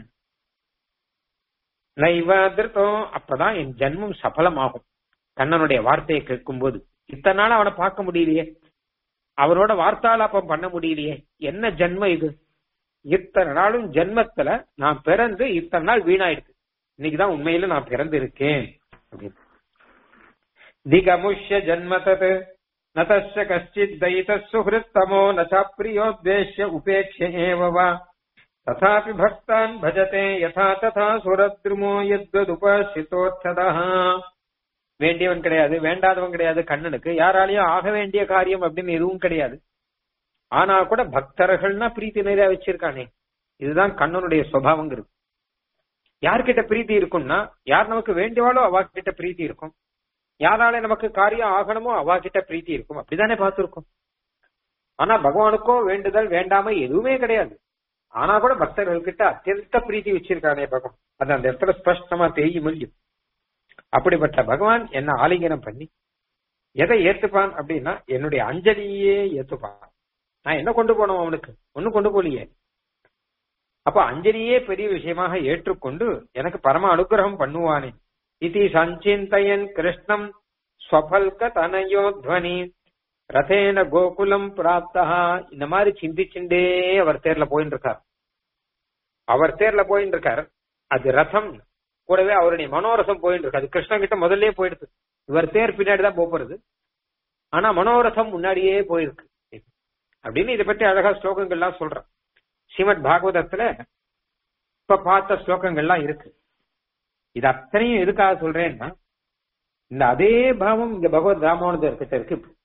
நைவாதிருத்தோ அப்பதான் என் ஜென்மம் சபலமாகும் கண்ணனுடைய வார்த்தையை கேட்கும்போது இத்தனை நாள் அவனை பார்க்க முடியலையே அவரோட வார்த்தாலாபம் பண்ண முடியலையே என்ன ஜென்மம் இது இத்தனை நாளும் ஜென்மத்துல நான் பிறந்து இத்தனை நாள் வீணாயிடுது இன்னைக்குதான் உண்மையில நான் பிறந்து இருக்கேன் அப்படின்னு திகமுஷ்ய ஜன்மதத் நதஸ்ய கஷ்டித் தைத சுஹிருத்தமோ நசாப்பிரியோத்வேஷ்ய உபேக்ஷ ஏவ வா ததாபி பக்தான் பஜதே யதா ததா சுரத்ருமோ யத்வதுபசிதோர்த்ததா வேண்டியவன் கிடையாது வேண்டாதவன் கிடையாது கண்ணனுக்கு யாராலையும் ஆக வேண்டிய காரியம் அப்படின்னு எதுவும் கிடையாது ஆனா கூட பக்தர்கள்னா பிரீத்தி நிறைய வச்சிருக்கானே இதுதான் கண்ணனுடைய சுவாவங்கிறது யார்கிட்ட பிரீத்தி இருக்கும்னா யார் நமக்கு வேண்டியவாளோ அவ கிட்ட பிரீத்தி இருக்கும் யாரால நமக்கு காரியம் ஆகணுமோ அவ கிட்ட பிரீத்தி இருக்கும் அப்படிதானே பார்த்திருக்கோம் ஆனா பகவானுக்கோ வேண்டுதல் வேண்டாம எதுவுமே கிடையாது ஆனா கூட பக்தர்கள் கிட்ட அத்தியந்த பிரீத்தி வச்சிருக்கானே பகவான் அது அந்த இடத்துல ஸ்பஷ்டமா தெரியும் முடியும் அப்படிப்பட்ட பகவான் என்ன ஆலிங்கனம் பண்ணி எதை ஏத்துப்பான் அப்படின்னா என்னுடைய அஞ்சலியே ஏத்துப்பான் நான் என்ன கொண்டு போனோம் அவனுக்கு ஒன்னும் கொண்டு போலியே அப்ப அஞ்சலியே பெரிய விஷயமாக ஏற்றுக்கொண்டு எனக்கு பரம அனுகிரகம் பண்ணுவானே இது சஞ்சிந்தயன் கிருஷ்ணம் ஸ்வபல்க தனயோத்வனி ரதேன கோகுலம் பிராப்தா இந்த மாதிரி சிந்திச்சுண்டே அவர் தேர்ல போயின்னு இருக்கார் அவர் தேர்ல போயின்னு இருக்கார் அது ரதம் கூடவே அவருடைய மனோரசம் போயிட்டு இருக்கு அது கிருஷ்ணன் கிட்ட முதல்லயே போயிடுது இவர் தேர் பின்னாடி தான் போறது ஆனா மனோரசம் முன்னாடியே போயிருக்கு அப்படின்னு இதை பற்றி அழகா ஸ்லோகங்கள்லாம் சொல்றேன் ஸ்ரீமத் பாகவதத்துல இப்ப பார்த்த ஸ்லோகங்கள்லாம் இருக்கு இது அத்தனையும் எதுக்காக சொல்றேன்னா இந்த அதே பாவம் இங்க பகவத் ராமானுஜர் கிட்ட இருக்கு இப்ப.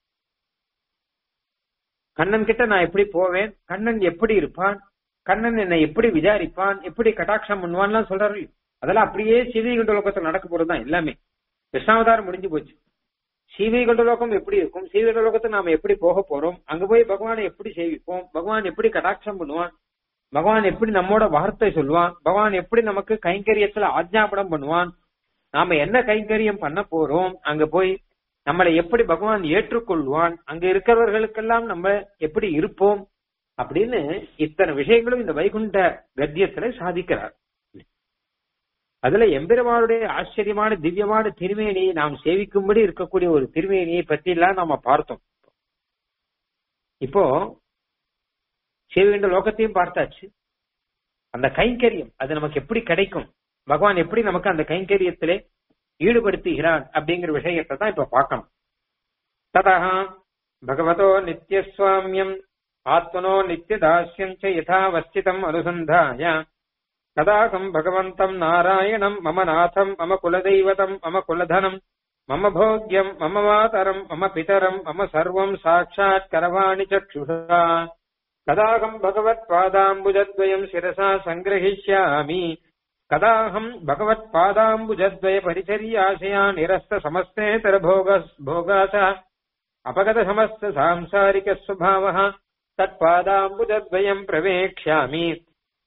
கண்ணன் கிட்ட நான் எப்படி போவேன் கண்ணன் எப்படி இருப்பான் கண்ணன் என்னை எப்படி விசாரிப்பான் எப்படி கட்டாட்சம் பண்ணுவான்லாம் சொல்றாரு அதெல்லாம் அப்படியே சீதைகுண்ட லோகத்தில் நடக்க போறதுதான் எல்லாமே கிருஷ்ணாவதாரம் முடிஞ்சு போச்சு சீதைகுண்ட லோகம் எப்படி இருக்கும் சீதைகுண்ட லோகத்தை நாம எப்படி போக போறோம் அங்க போய் பகவானை எப்படி சேவிப்போம் பகவான் எப்படி கட்டாட்சம் பண்ணுவான் பகவான் எப்படி நம்மோட வார்த்தை சொல்லுவான் பகவான் எப்படி நமக்கு கைங்கரியத்துல ஆஜ்ஞாபனம் பண்ணுவான் நாம என்ன கைங்கரியம் பண்ண போறோம் அங்க போய் நம்மளை எப்படி பகவான் ஏற்றுக்கொள்வான் அங்க இருக்கிறவர்களுக்கெல்லாம் நம்ம எப்படி இருப்போம் அப்படின்னு இத்தனை விஷயங்களும் இந்த வைகுண்ட கத்தியத்துல சாதிக்கிறார் அதுல எம்பெருமானுடைய ஆச்சரியமான திவ்யமான திருமேனியை நாம் சேவிக்கும்படி இருக்கக்கூடிய ஒரு திருமேனியை பத்தி எல்லாம் நாம பார்த்தோம் இப்போ சேவிகின்ற லோகத்தையும் பார்த்தாச்சு அந்த கைங்கரியம் அது நமக்கு எப்படி கிடைக்கும் பகவான் எப்படி நமக்கு அந்த கைங்கரியத்திலே ஈடுபடுத்துகிறான் அப்படிங்கிற விஷயத்தை தான் இப்ப பார்க்கணும் ததா பகவதோ நித்தியஸ்வாமியம் ஆத்மனோ நித்தியதாஸ்யம் ச யதாவஸ்திதம் அனுசந்தாய கதாகம் பகவந்தம் நாராயணம் மம நாதம் மம குலதெய்வதம் மம குலதனம் மம போக்யம் மம மாதரம் மம பிதரம் மம சர்வம் சாட்சாத் கரவாணி சக்ஷுஷா கதாகம் பகவத் பாதாம்புஜத்வயம் சிரசா சங்கிரகிஷ்யாமி கதாஹம் பகவத் பாதாம்புஜத்வய பரிச்சரியாசயா நிரஸ்த சமஸ்தேதர போக போகாச அபகத சமஸ்த சாம்சாரிக சுபாவः தத்பாதாம்புஜத்வயம் பிரவேக்ஷ்யாமி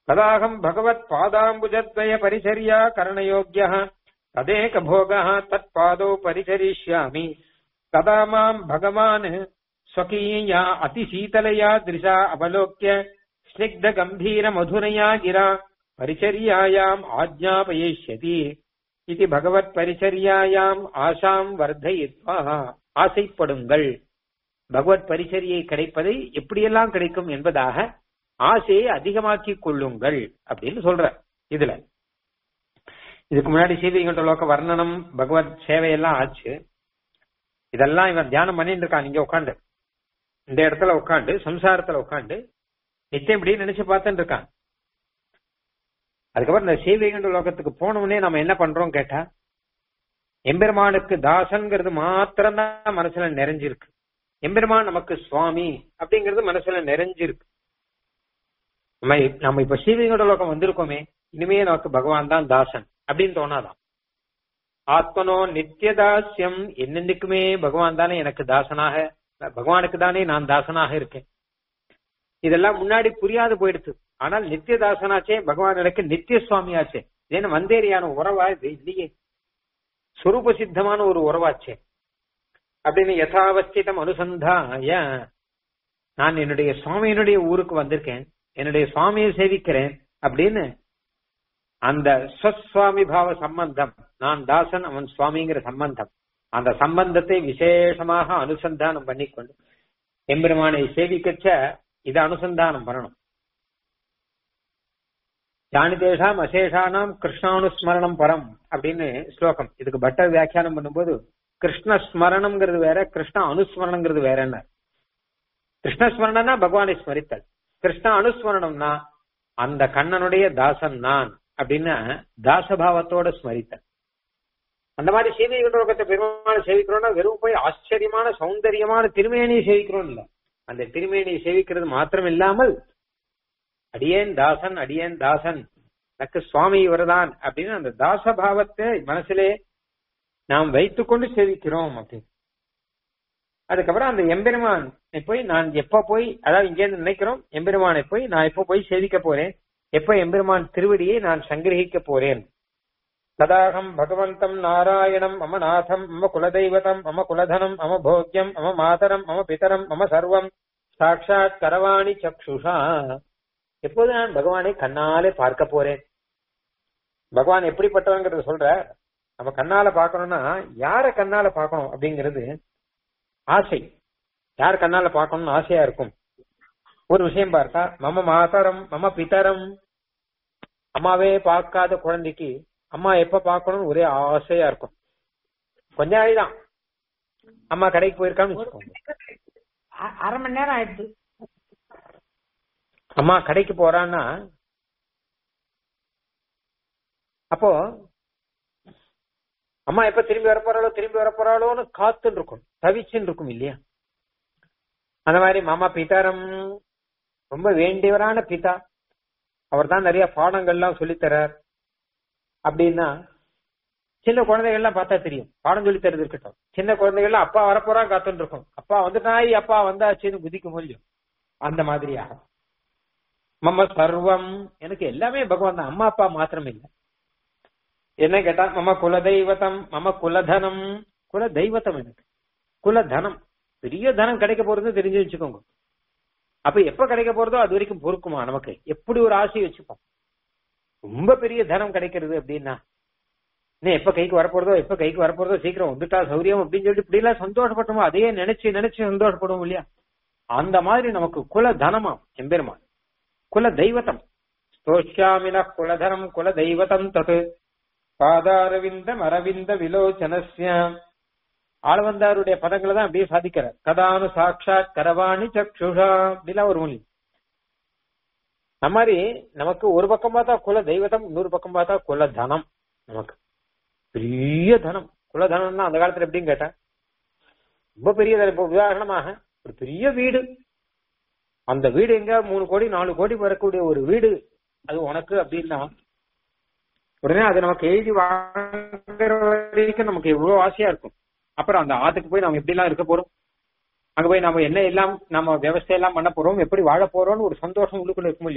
तदाहम् भगवत्पादाम्बुजद्वय परिचर्या करणयोग्यः तदेकभोगः तत्पादौ परिचरिष्यामि तदा माम् भगवान् स्वकीया अतिशीतलया दृशा अवलोक्य स्निग्धगम्भीरमधुरया गिरा परिचर्यायाम् आज्ञापयिष्यति इति भगवत्परिचर्यायाम् ஆசாம் வர்தயித்வா ஆசைப்படுங்கள் பகவத் பரிச்சரியை கிடைப்பதை எப்படியெல்லாம் கிடைக்கும் என்பதாக ஆசையை அதிகமாக்கிக் கொள்ளுங்கள் அப்படின்னு சொல்ற இதுல இதுக்கு முன்னாடி சீவிகண்ட லோக வர்ணனம் பகவத் சேவையெல்லாம் ஆச்சு இதெல்லாம் இவன் தியானம் பண்ணிட்டு இருக்கான் இங்க உட்காந்து இந்த இடத்துல உட்காந்து சம்சாரத்துல உட்காந்து நித்தியம் இப்படி நினைச்சு பார்த்துட்டு இருக்கான் அதுக்கப்புறம் இந்த சீவிகண்ட லோகத்துக்கு போனவுடனே நம்ம என்ன பண்றோம் கேட்டா எம்பெருமானுக்கு தாசன்கிறது மாத்திரம்தான் மனசுல நிறைஞ்சிருக்கு எம்பெருமான் நமக்கு சுவாமி அப்படிங்கிறது மனசுல நிறைஞ்சிருக்கு நம்ம நம்ம இப்ப ஸ்ரீவிங்கோட லோகம் வந்திருக்கோமே இனிமே நமக்கு பகவான் தான் தாசன் அப்படின்னு தோணாதான் ஆத்மனோ நித்திய தாசியம் என்னென்னைக்குமே பகவான் தானே எனக்கு தாசனாக பகவானுக்கு தானே நான் தாசனாக இருக்கேன் இதெல்லாம் முன்னாடி புரியாது போயிடுச்சு ஆனால் நித்திய தாசனாச்சே பகவான் எனக்கு நித்திய சுவாமியாச்சே ஏன்னா வந்தேரியான உறவா இது இல்லையே சுரூப சித்தமான ஒரு உறவாச்சே அப்படின்னு யதாவஸ்திதம் அனுசந்தாய நான் என்னுடைய சுவாமியினுடைய ஊருக்கு வந்திருக்கேன் என்னுடைய சுவாமியை சேவிக்கிறேன் அப்படின்னு அந்த ஸ்வஸ்வாமி பாவ சம்பந்தம் நான் தாசன் அவன் சுவாமிங்கிற சம்பந்தம் அந்த சம்பந்தத்தை விசேஷமாக அனுசந்தானம் பண்ணிக்கொண்டு எம்பெருமானை சேவிக்கச்ச இதை அனுசந்தானம் பண்ணணும் ஜானிதேஷாம் அசேஷானாம் கிருஷ்ணானுஸ்மரணம் பரம் அப்படின்னு ஸ்லோகம் இதுக்கு பட்டர் வியாக்கியானம் பண்ணும்போது கிருஷ்ண ஸ்மரணம்ங்கிறது வேற கிருஷ்ண அனுஸ்மரணங்கிறது வேற என்ன கிருஷ்ணஸ்மரணம்னா பகவானை ஸ்மரித்தல் கிருஷ்ண அனுஸ்மரணம்னா அந்த கண்ணனுடைய தாசன் நான் அப்படின்னு தாசபாவத்தோட ஸ்மரித்தல் அந்த மாதிரி சேவை லோகத்தை பெருமாள் சேவிக்கிறோம்னா வெறும் போய் ஆச்சரியமான சௌந்தரியமான திருமேனியை சேவிக்கிறோம் இல்ல அந்த திருமேனியை சேவிக்கிறது மாத்திரம் இல்லாமல் அடியேன் தாசன் அடியேன் தாசன் எனக்கு சுவாமி இவர்தான் அப்படின்னு அந்த தாசபாவத்தை மனசிலே நாம் வைத்துக்கொண்டு சேவிக்கிறோம் அப்படின்னு அதுக்கப்புறம் அந்த எம்பெருமான் போய் நான் எப்ப போய் அதாவது இங்க இருந்து நினைக்கிறோம் எம்பெருமானை போய் நான் எப்ப போய் சேவிக்க போறேன் எப்ப எம்பெருமான் திருவடியை நான் சங்கிரகிக்க போறேன் ததாகம் பகவந்தம் நாராயணம் மம நாதம் மம குலதெய்வதம் மம குலதனம் மம போக்கியம் மம மாதரம் மம பிதரம் மம சர்வம் சாட்சாத் கரவாணி சக்ஷுஷா எப்போது நான் பகவானை கண்ணாலே பார்க்க போறேன் பகவான் எப்படிப்பட்டவங்கிறத சொல்ற நம்ம கண்ணால பாக்கணும்னா யார கண்ணால பாக்கணும் அப்படிங்கிறது ஆசை யார் கண்ணால பாக்கணும்னு ஆசையா இருக்கும் ஒரு விஷயம் பார்த்தா மம மாதரம் மம பிதரம் அம்மாவே பார்க்காத குழந்தைக்கு அம்மா எப்ப பாக்கணும்னு ஒரே ஆசையா இருக்கும் கொஞ்ச நாளைதான் அம்மா கடைக்கு போயிருக்கான்னு வச்சுக்கோங்க அரை மணி நேரம் ஆயிடுச்சு அம்மா கடைக்கு போறான்னா அப்போ அம்மா எப்ப திரும்பி வரப்போறாளோ திரும்பி வரப்போறாளோன்னு காத்துன்னு இருக்கும் தவிச்சுன்னு இருக்கும் இல்லையா அந்த மாதிரி மாமா பிதாரம் ரொம்ப வேண்டியவரான பிதா அவர் தான் நிறைய பாடங்கள்லாம் சொல்லித்தரார் அப்படின்னா சின்ன குழந்தைகள்லாம் பார்த்தா தெரியும் பாடம் சொல்லி தருது இருக்கட்டும் சின்ன குழந்தைகள்லாம் அப்பா வரப்போறா காத்துன்னு இருக்கும் அப்பா வந்துட்டாய் அப்பா வந்தாச்சுன்னு குதிக்க முடியும் அந்த மாதிரியாக மம்ம சர்வம் எனக்கு எல்லாமே பகவான் தான் அம்மா அப்பா மாத்திரம் இல்லை என்ன கேட்டா மம குலதெய்வத்தம் மம குலதனம் குல தெய்வத்தம் எனக்கு குலதனம் பெரிய தனம் கிடைக்க போறது தெரிஞ்சு வச்சுக்கோங்க அப்ப எப்ப கிடைக்க போறதோ அது வரைக்கும் பொறுக்குமா நமக்கு எப்படி ஒரு ஆசை வச்சுப்போம் ரொம்ப பெரிய தனம் கிடைக்கிறது அப்படின்னா இன்னும் எப்ப கைக்கு வரப்போறதோ எப்ப கைக்கு வரப்போறதோ சீக்கிரம் வந்துட்டா சௌரியம் அப்படின்னு சொல்லிட்டு இப்படி எல்லாம் சந்தோஷப்பட்டோமோ அதையே நினைச்சு நினைச்சு சந்தோஷப்படுவோம் இல்லையா அந்த மாதிரி நமக்கு குல தனமா எம்பெருமான் குல தெய்வத்தம் ஸ்தோஷ்யாமின குலதனம் குல தெய்வத்தம் தது பாதாரவிந்தம் அரவிந்த விலோச்சனஸ்ய ஆளவந்தாருடைய பதங்களை தான் அப்படியே சாதிக்கிறார் கதானு சாட்சாத் கரவாணி சக்ஷுஷா அப்படிலாம் ஒரு மொழி அந்த மாதிரி நமக்கு ஒரு பக்கம் பார்த்தா குல தெய்வத்தம் இன்னொரு பக்கம் பார்த்தா குல தனம் நமக்கு பெரிய தனம் குல தனம்னா அந்த காலத்துல எப்படின்னு கேட்டா ரொம்ப பெரிய தனம். இப்போ உதாரணமாக ஒரு பெரிய வீடு அந்த வீடு எங்க மூணு கோடி நாலு கோடி வரக்கூடிய ஒரு வீடு அது உனக்கு அப்படின்னா உடனே அது நமக்கு எழுதி வாங்குற வரைக்கும் நமக்கு எவ்வளவு ஆசையா இருக்கும் அப்புறம் அந்த ஆத்துக்கு போய் நம்ம எப்படி எல்லாம் இருக்க போறோம் அங்க போய் நம்ம என்ன எல்லாம் நம்ம விவசாயம் எல்லாம் பண்ண போறோம் எப்படி வாழ போறோம்னு ஒரு சந்தோஷம் உள்ளுக்குள்ள இருக்க முடியும்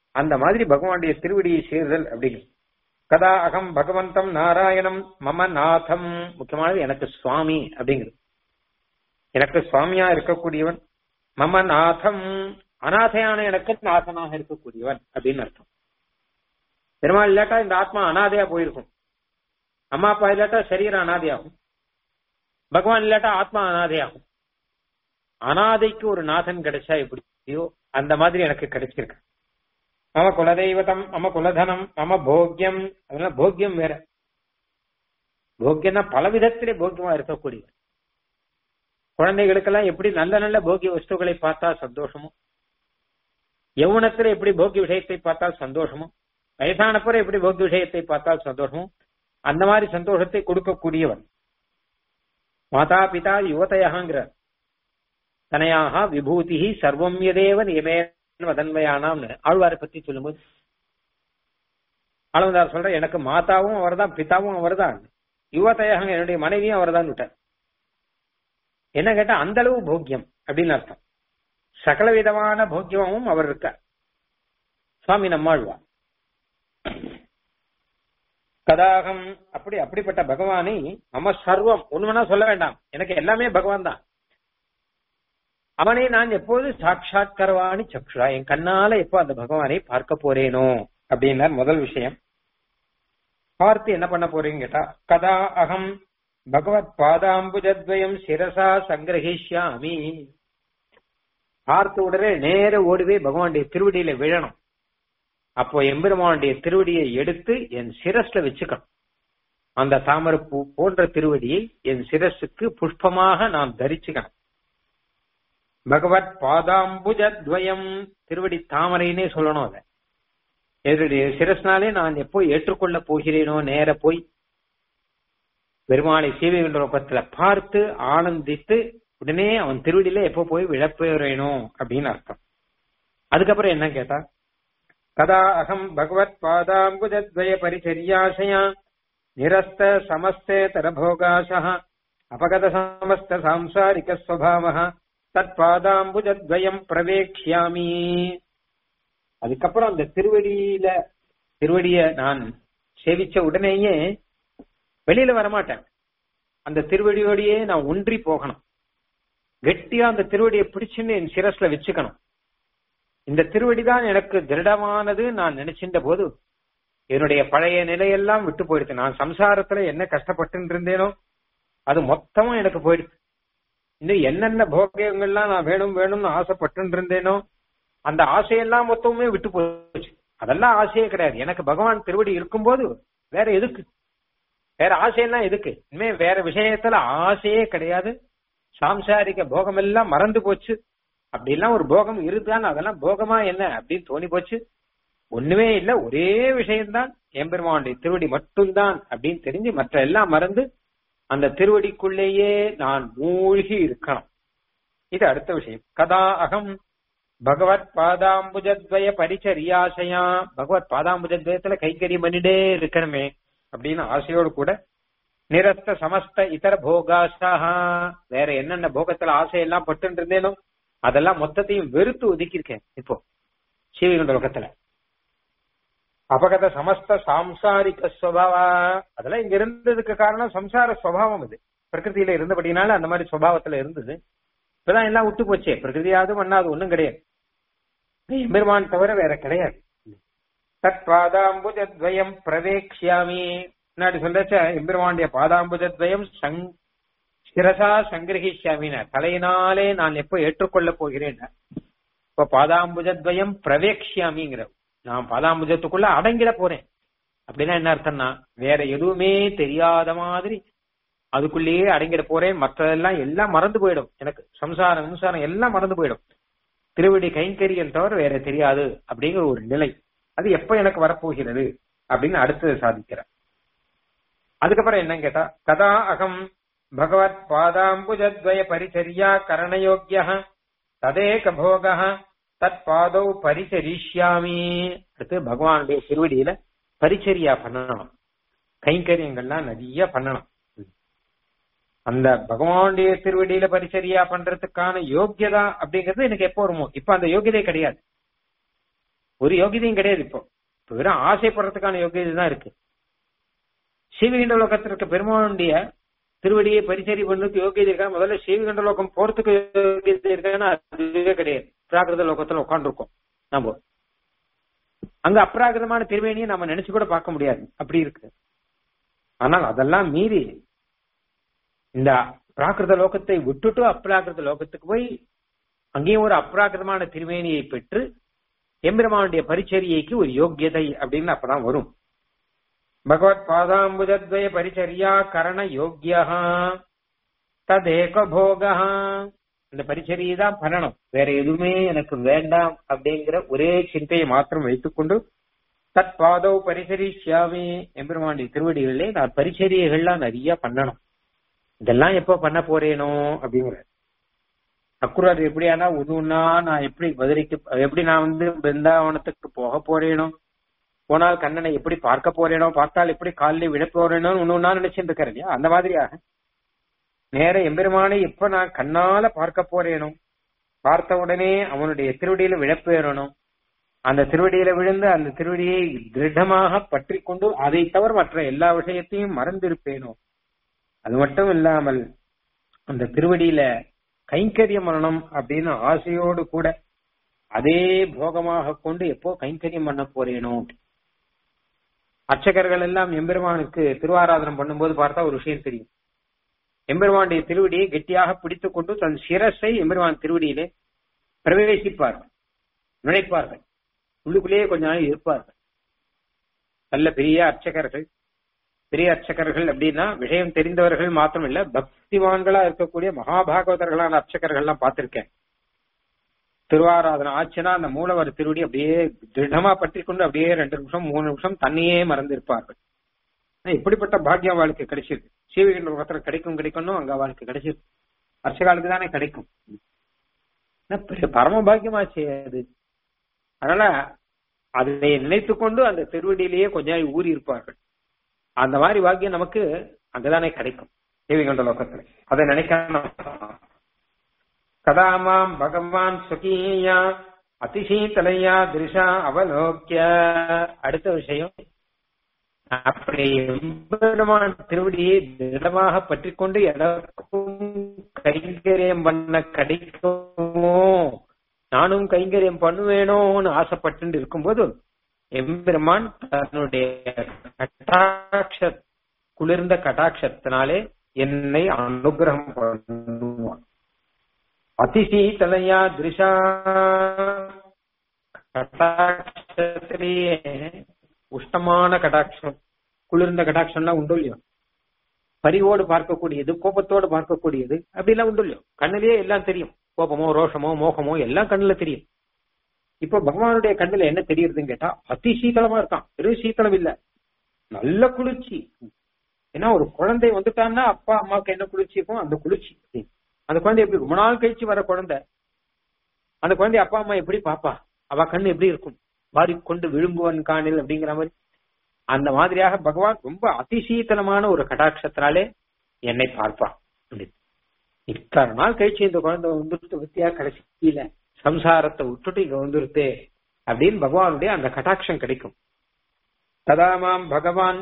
அந்த மாதிரி பகவானுடைய திருவடியை சேர்தல் அப்படிங்கிறது கதா அகம் பகவந்தம் நாராயணம் மம நாதம் முக்கியமானது எனக்கு சுவாமி அப்படிங்கிறது எனக்கு சுவாமியா இருக்கக்கூடியவன் மம நாதம் அநாதையான எனக்கு நாதனாக இருக்கக்கூடியவன் அப்படின்னு அர்த்தம் பெருமாள் இல்லாட்டா இந்த ஆத்மா அனாதையா போயிருக்கும் அம்மா அப்பா இல்லாட்டா சரீரம் அனாதையாகும் பகவான் இல்லாட்டா ஆத்மா அனாதையாகும் அனாதைக்கு ஒரு நாதன் கிடைச்சா எப்படியோ அந்த மாதிரி எனக்கு கிடைச்சிருக்கு மம குலதெய்வதம் மம குலதனம் மம போக்கியம் அதெல்லாம் போக்கியம் வேற போக்கியம்னா பல விதத்திலே போக்கியமா இருக்கக்கூடியது குழந்தைகளுக்கெல்லாம் எப்படி நல்ல நல்ல போக்கிய வஸ்துக்களை பார்த்தா சந்தோஷமோ யௌவனத்துல எப்படி போக்கிய விஷயத்தை பார்த்தால் சந்தோஷமோ வயசானப்புறம் எப்படி போக்கிய விஷயத்தை பார்த்தால் சந்தோஷமோ அந்த மாதிரி சந்தோஷத்தை கொடுக்கக்கூடியவன் மாதா பிதா யுவதையாங்கிறார் தனையாக விபூதி சர்வம் எதேவ நியமே வதன்மையானாம்னு ஆழ்வாரை பத்தி சொல்லும்போது ஆழ்வந்தார் சொல்ற எனக்கு மாதாவும் அவர்தான் பிதாவும் அவர்தான் யுவதையாக என்னுடைய மனைவியும் அவர்தான் விட்டார் என்ன கேட்டா அந்த அளவு போக்கியம் அப்படின்னு அர்த்தம் சகல விதமான போக்கியமும் அவர் இருக்கார் சுவாமி நம்மாழ்வார் கதாகம் அப்படி அப்படிப்பட்ட பகவானை நம்ம சர்வம் ஒண்ணுனா சொல்ல வேண்டாம் எனக்கு எல்லாமே பகவான் தான் அவனை நான் எப்போது சாட்சாத் கரவாணி சக்ஷுரா என் கண்ணால எப்போ அந்த பகவானை பார்க்க போறேனோ அப்படின்னார் முதல் விஷயம் பார்த்து என்ன பண்ண போறீங்க கேட்டா கதா அகம் பகவத் பாதாம்புஜத்வயம் சிரசா சங்கிரகிஷ்யாமி பார்த்த உடனே நேர ஓடுவே பகவானுடைய திருவடியில விழணும் அப்போ எம்பெருமானுடைய திருவடியை எடுத்து என் சிரஸ்ல வச்சுக்கணும் அந்த தாமரப்பூ போன்ற திருவடியை என் சிரஸுக்கு புஷ்பமாக நான் தரிச்சுக்கணும் பகவத் பாதாம்புஜத்வயம் திருவடி தாமரைன்னே சொல்லணும் அதை என்னுடைய சிரஸ்னாலே நான் எப்போ ஏற்றுக்கொள்ள போகிறேனோ நேர போய் பெருமாளை சீவைகின்ற நோக்கத்துல பார்த்து ஆனந்தித்து உடனே அவன் திருவடியில எப்போ போய் விழப்பேறேனோ அப்படின்னு அர்த்தம் அதுக்கப்புறம் என்ன கேட்டா கதா அகம் பகவத் பாதாம்புஜத்வய பரிச்சரியாசயா நிரஸ்த சமஸ்தே தரபோகாசா அபகத சமஸ்த சாம்சாரிக ஸ்வபாவ தத் பாதாம்புஜத்வயம் பிரவேக்ஷாமி அதுக்கப்புறம் அந்த திருவடியில திருவடிய நான் சேவிச்ச உடனேயே வெளியில வரமாட்டேன் அந்த திருவடியோடையே நான் ஒன்றி போகணும் கெட்டியா அந்த திருவடியை பிடிச்சுன்னு என் சிரஸ்ல வச்சுக்கணும் இந்த திருவடி தான் எனக்கு திருடமானது நான் நினைச்சிருந்த போது என்னுடைய பழைய நிலையெல்லாம் விட்டு போயிடுச்சு நான் சம்சாரத்துல என்ன கஷ்டப்பட்டு இருந்தேனோ அது மொத்தமும் எனக்கு போயிடுச்சு இன்னும் என்னென்ன போகங்கள்லாம் நான் வேணும் வேணும்னு ஆசைப்பட்டு இருந்தேனோ அந்த ஆசையெல்லாம் மொத்தமுமே விட்டு போச்சு அதெல்லாம் ஆசையே கிடையாது எனக்கு பகவான் திருவடி இருக்கும்போது வேற எதுக்கு வேற ஆசையெல்லாம் எதுக்கு இனிமே வேற விஷயத்துல ஆசையே கிடையாது சாம்சாரிக போகம் எல்லாம் மறந்து போச்சு அப்படி எல்லாம் ஒரு போகம் இருக்குதான் அதெல்லாம் போகமா என்ன அப்படின்னு தோணி போச்சு ஒண்ணுமே இல்ல ஒரே விஷயம்தான் எம்பெருமானுடைய திருவடி மட்டும்தான் அப்படின்னு தெரிஞ்சு மற்ற எல்லாம் மறந்து அந்த திருவடிக்குள்ளேயே நான் மூழ்கி இருக்கணும் இது அடுத்த விஷயம் கதா அகம் பகவத் பாதாம்புஜத்வய பரிச்சரியாசையா பகவத் பாதாம்புஜத்வயத்துல கைக்கறி பண்ணிட்டே இருக்கணுமே அப்படின்னு ஆசையோடு கூட நிரஸ்த சமஸ்த இதர போகாசாக வேற என்னென்ன போகத்துல ஆசையெல்லாம் பட்டு இருந்தேனோ அதெல்லாம் மொத்தத்தையும் வெறுத்து ஒதுக்கியிருக்கேன் இப்போ சீவிகுண்ட லோகத்துல அபகத சமஸ்த சாம்சாரிக ஸ்வபாவா அதெல்லாம் இங்க இருந்ததுக்கு காரணம் சம்சார ஸ்வபாவம் இது பிரகிருதியில இருந்தபடினால அந்த மாதிரி சுபாவத்துல இருந்தது இப்பதான் எல்லாம் விட்டு போச்சே பிரகிருதியாவது பண்ணாது ஒண்ணும் கிடையாது எம்பெருமான் தவிர வேற கிடையாது தத் பாதாம்புஜத்வயம் பிரவேக்ஷாமி முன்னாடி சொல்லச்ச எம்பெருமானுடைய பாதாம்புஜத்வயம் சங் சிரசா சங்கிரகிஷாமினார் தலையினாலே நான் எப்போ ஏற்றுக்கொள்ள போகிறேன் இப்ப பாதாம்புஜத்வயம் பிரவேக்ஷாமிங்கிற நான் பாதாம்புஜத்துக்குள்ள அடங்கிட போறேன் அப்படின்னா என்ன அர்த்தம்னா வேற எதுவுமே தெரியாத மாதிரி அதுக்குள்ளேயே அடங்கிட போறேன் மற்றதெல்லாம் எல்லாம் மறந்து போயிடும் எனக்கு சம்சாரம் சம்சாரம் எல்லாம் மறந்து போயிடும் திருவடி கைங்கரியல் தவிர வேற தெரியாது அப்படிங்கிற ஒரு நிலை அது எப்ப எனக்கு வரப்போகிறது அப்படின்னு அடுத்தது சாதிக்கிறார் அதுக்கப்புறம் என்ன கேட்டா கதா அகம் பகவத் பாதாம்புஜத்வய பரிச்சரியா கரணயோக்கிய ததேக போக தத் பாதௌ பரிச்சரிஷ்யாமி அடுத்து பகவானுடைய திருவடியில பரிச்சரியா பண்ணணும் கைங்கரியங்கள்லாம் நிறைய பண்ணணும் அந்த பகவானுடைய திருவடியில பரிச்சரியா பண்றதுக்கான யோக்கியதா அப்படிங்கிறது எனக்கு எப்போ வருமோ இப்ப அந்த யோகியதை கிடையாது ஒரு யோகியதையும் கிடையாது இப்போ இப்ப வெறும் ஆசைப்படுறதுக்கான யோகியதை தான் இருக்கு சீவிகண்ட லோகத்தில் இருக்க பெருமானுடைய திருவடியை பரிசரி பண்ணதுக்கு யோகியதை இருக்கா முதல்ல சீவிகண்ட லோகம் போறதுக்கு யோகியதை இருக்கான்னா அதுவே கிடையாது பிராகிருத லோகத்துல உட்காந்துருக்கோம் நம்ம அங்க அப்ராகிருதமான திருவேணியை நம்ம நினைச்சு கூட பார்க்க முடியாது அப்படி இருக்கு ஆனால் அதெல்லாம் மீறி இந்த பிராகிருத லோகத்தை விட்டுட்டு அப்ராகிருத லோகத்துக்கு போய் அங்கேயும் ஒரு அப்ராகிருதமான திருவேணியை பெற்று எம்பெருமானுடைய பரிச்சரியைக்கு ஒரு யோக்கியதை அப்படின்னு அப்பதான் வரும் பகவத் பாதாம்புஜத்வய பரிச்சரியா கரண யோக்கியா ததேக போகா இந்த பரிச்சரியை தான் பண்ணணும் வேற எதுவுமே எனக்கு வேண்டாம் அப்படிங்கிற ஒரே சிந்தையை மாத்திரம் வைத்துக்கொண்டு தத் பாதவ் பரிசரிஷ்யாமி எம்பெருமானுடைய திருவடிகளிலே நான் பரிச்சரியைகள்லாம் நிறைய பண்ணணும் இதெல்லாம் எப்ப பண்ண போறேனோ அப்படிங்கிற அக்குரார் எப்படியானா ஒண்ணுன்னா நான் எப்படி மதுரைக்கு எப்படி நான் வந்து பிருந்தாவனத்துக்கு போக போறேனோ போனால் கண்ணனை எப்படி பார்க்க போறேனோ பார்த்தால் எப்படி காலில் விழ போறேனோ ஒண்ணு நினைச்சிட்டு இருக்காரு இல்லையா அந்த மாதிரியாக நேர எம்பெருமானை எப்ப நான் கண்ணால பார்க்க போறேனோ பார்த்த உடனே அவனுடைய திருவடியில விழப்பேறணும் அந்த திருவடியில விழுந்து அந்த திருவடியை திருடமாக பற்றி கொண்டு அதை தவிர மற்ற எல்லா விஷயத்தையும் மறந்திருப்பேனோ அது மட்டும் இல்லாமல் அந்த திருவடியில கைங்கரியம் பண்ணணும் அப்படின்னு ஆசையோடு கூட அதே போகமாக கொண்டு எப்போ கைங்கரியம் பண்ண போறேனோ அர்ச்சகர்கள் எல்லாம் எம்பெருமானுக்கு திருவாராதனம் பண்ணும்போது பார்த்தா ஒரு விஷயம் தெரியும் எம்பெருமானுடைய திருவடியை கெட்டியாக பிடித்துக் கொண்டு தன் சிரஸை எம்பெருமான் திருவடியிலே பிரவேசிப்பார்கள் நுழைப்பார்கள் உள்ளுக்குள்ளேயே கொஞ்ச நாள் இருப்பார்கள் நல்ல பெரிய அர்ச்சகர்கள் பெரிய அர்ச்சகர்கள் அப்படின்னா விஷயம் தெரிந்தவர்கள் மாத்திரம் இல்ல பக்திவான்களா இருக்கக்கூடிய மகாபாகவதர்களான அர்ச்சகர்கள் எல்லாம் பார்த்திருக்கேன் திருவாராதனை ஆச்சுன்னா அந்த மூலவர் திருவடி அப்படியே திருடமா பற்றி கொண்டு அப்படியே ரெண்டு நிமிஷம் மூணு நிமிஷம் தண்ணியே மறந்திருப்பார்கள் இப்படிப்பட்ட பாக்கியம் அவளுக்கு கிடைச்சிருக்கு சீவிகள் ஒருத்தர் கிடைக்கும் கிடைக்கணும் அங்க அவளுக்கு கிடைச்சிருக்கு அர்ச்சகாலுக்கு தானே கிடைக்கும் பரம பாக்கியமாச்சு அது அதனால அதை நினைத்து கொண்டு அந்த திருவடியிலேயே கொஞ்சம் ஊறி இருப்பார்கள் அந்த மாதிரி பாக்கியம் நமக்கு அங்கதானே கிடைக்கும் தேவிகண்ட லோகத்துல அதை நினைக்கணும் கதாமாம் பகவான் சுகீயா அதிசீதலையா திருஷா அவலோக்கிய அடுத்த விஷயம் அப்படி எம்பெருமான் திருவடியை திடமாக பற்றி கொண்டு எனக்கும் கைங்கரியம் பண்ண கிடைக்குமோ நானும் கைங்கரியம் பண்ணுவேனோன்னு ஆசைப்பட்டு இருக்கும்போது எம்பெருமான் தன்னுடைய கட்டாட்ச குளிர்ந்த கட்டாட்சத்தினாலே என்னை அனுகிரகம் பண்ணுவான் அதிசீதலையா திருஷா கட்டாட்சத்திலேயே உஷ்ணமான கடாட்சம் குளிர்ந்த கடாட்சம்லாம் உண்டு இல்லையோ பரிவோடு பார்க்கக்கூடியது கோபத்தோடு பார்க்கக்கூடியது அப்படிலாம் உண்டு இல்லையோ கண்ணிலேயே எல்லாம் தெரியும் கோபமோ ரோஷமோ மோகமோ எல்லாம் கண்ணுல தெரியும் இப்போ பகவானுடைய கண்ணுல என்ன தெரியுதுன்னு கேட்டா அதி சீத்தளமா இருக்கான் வெறும் சீத்தளம் இல்ல நல்ல குளிர்ச்சி ஏன்னா ஒரு குழந்தை வந்துட்டான்னா அப்பா அம்மாவுக்கு என்ன குளிர்ச்சி இருக்கும் அந்த குளிர்ச்சி அந்த குழந்தை எப்படி ரொம்ப நாள் கழிச்சு வர குழந்தை அந்த குழந்தை அப்பா அம்மா எப்படி பாப்பா அவ கண்ணு எப்படி இருக்கும் வாரிக்கொண்டு விழும்புவன் காணில் அப்படிங்கிற மாதிரி அந்த மாதிரியாக பகவான் ரொம்ப அதிசீத்தனமான ஒரு கடாட்சத்தினாலே என்னை பார்ப்பான் இத்தனை நாள் கழிச்சு இந்த குழந்தை வந்துட்டு வித்தியா கடைசியில சம்சாரத்தை விட்டுட்டு இங்க வந்துருத்தே அப்படின்னு பகவானுடைய அந்த கட்டாட்சம் கிடைக்கும் ததாமாம் பகவான்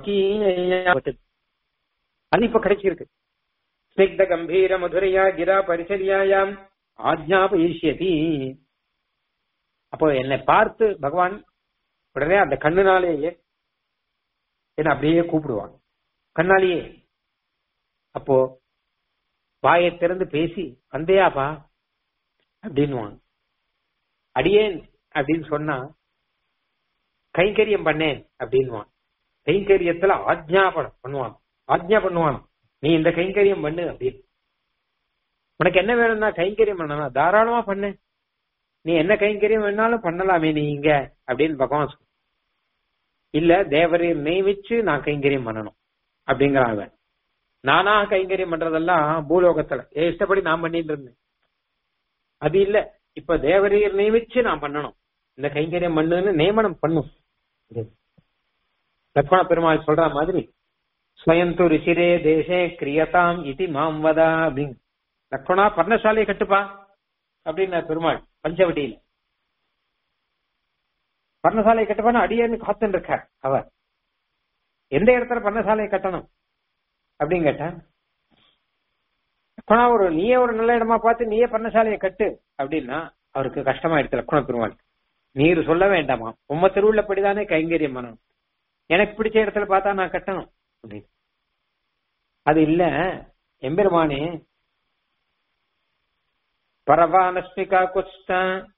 அது இப்ப கிடைச்சிருக்கு ஸ்னிக்த கம்பீர மதுரையா கிரா பரிசரியாயாம் ஆஜ்ஞாபயிஷ்யதி அப்போ என்னை பார்த்து பகவான் உடனே அந்த கண்ணுனாலேயே என்ன அப்படியே கூப்பிடுவான் கண்ணாலேயே அப்போ வாயை திறந்து பேசி வந்தையாப்பா அப்படின்வான் அடியேன் அப்படின்னு சொன்னா கைங்கரியம் பண்ணேன் அப்படின்வான் கைங்கரியத்துல ஆஜ்ஞாபனம் பண்ணுவான் ஆஜ்ஞா பண்ணுவான் நீ இந்த கைங்கரியம் பண்ணு அப்படின்னு உனக்கு என்ன வேணும்னா கைங்கரியம் பண்ணணும் தாராளமா பண்ணு நீ என்ன கைங்கரியம் வேணாலும் பண்ணலாமே நீ இங்க அப்படின்னு பகவான் சொல்ல இல்ல தேவரை நியமிச்சு நான் கைங்கரியம் பண்ணணும் அப்படிங்கிறான் அவன் நானா கைங்கரியம் பண்றதெல்லாம் பூலோகத்துல என் இஷ்டப்படி நான் பண்ணிட்டு இருந்தேன் அது இல்ல இப்ப தேவரீர் நியமிச்சு நான் பண்ணணும் இந்த கைங்கரியம் பண்ணுன்னு நியமனம் பண்ணும் லக்ஷ்மண பெருமாள் சொல்ற மாதிரி ஸ்வயந்து ரிஷிரே தேசே கிரியதாம் இது மாம் வதா அப்படின்னு லக்ஷ்மணா பர்ணசாலையை கட்டுப்பா அப்படின்னு பெருமாள் பஞ்சவட்டியில பர்ணசாலை கட்டப்பன அடியேன்னு காத்துன்னு இருக்கார் அவர் எந்த இடத்துல பர்ணசாலையை கட்டணும் அப்படின்னு கேட்டா குணா ஒரு நீயே ஒரு நல்ல இடமா பார்த்து நீயே பர்ணசாலையை கட்டு அப்படின்னா அவருக்கு கஷ்டமாயிடுச்சு லக்குண பெருமாள் நீர் சொல்ல வேண்டாமா உம்ம திருவுள்ளப்படிதானே கைங்கரியம் பண்ணணும் எனக்கு பிடிச்ச இடத்துல பார்த்தா நான் கட்டணும் அப்படின்னு அது இல்ல எம்பெருமானே பரவானஸ்மிகா குஸ்த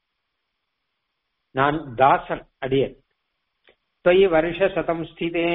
நான் தாசன் அடியன் தொய் வருஷ சதம் ஸ்திதே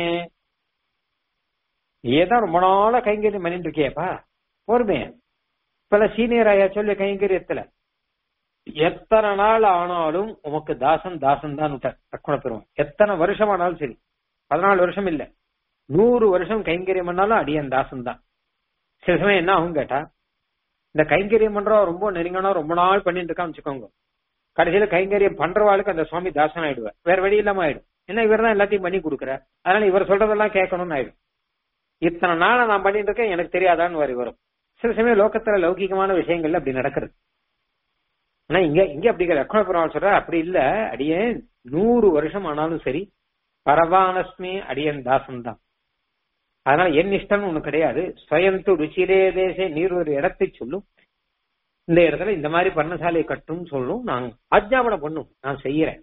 ஏதான் ரொம்ப நாளா கைங்கரியம் பண்ணிட்டு இருக்கியப்பா பொறுமே பல சீனியர் ஆயா சொல்லு கைங்கரியத்துல எத்தனை நாள் ஆனாலும் உமக்கு தாசன் தாசன் தான் லக்ஷ்மண பெருமான் எத்தனை வருஷம் ஆனாலும் சரி பதினாலு வருஷம் இல்ல நூறு வருஷம் கைங்கரியம் பண்ணாலும் அடியன் தாசன் தான் சில சமயம் என்ன ஆகும் கேட்டா இந்த கைங்கரியம் பண்றவன் ரொம்ப நெருங்கினா ரொம்ப நாள் பண்ணிட்டு இருக்கான்னு வச்சுக்கோங்க கடைசியில கைங்கரியம் பண்றவாளுக்கு அந்த சுவாமி தாசன் ஆயிடுவார் வேற வழி இல்லாம ஆயிடும் ஏன்னா இவர் தான் எல்லாத்தையும் பண்ணி கொடுக்குறார் அதனால இவர் சொல்றதெல்லாம் கேட்கணும்னு ஆயிடும் இத்தனை நாளை நான் பண்ணிட்டு இருக்கேன் எனக்கு தெரியாதான்னு வரி வரும் சில சமயம் லோகத்துல லௌகிகமான விஷயங்கள்ல அப்படி நடக்கிறது ஆனா இங்க இங்க அப்படி லக்ஷ்மண பெருமாள் சொல்ற அப்படி இல்ல அடியேன் நூறு வருஷம் ஆனாலும் சரி பரவானஸ்மி அடியன் தாசன் தான் அதனால என் இஷ்டம்னு ஒண்ணு கிடையாது ஸ்வயந்து ருச்சிரே தேசே நீர் ஒரு இடத்தை சொல்லும் இந்த இடத்துல இந்த மாதிரி பர்ணசாலையை கட்டும் சொல்லும் நான் ஆஜ்ஞாபனம் பண்ணும் நான் செய்யறேன்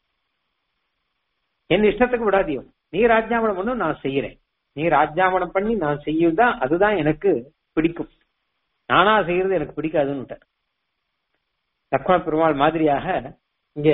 என் இஷ்டத்துக்கு விடாதியும் நீர் ஆஜ்ஞாபனம் பண்ணும் நான் செய்யறேன் நீர் ஆஜ்ஞாபனம் பண்ணி நான் செய்யும் தான் அதுதான் எனக்கு பிடிக்கும் நானா செய்யறது எனக்கு பிடிக்காதுன்னு லக்ஷ்மண பெருமாள் மாதிரியாக இங்க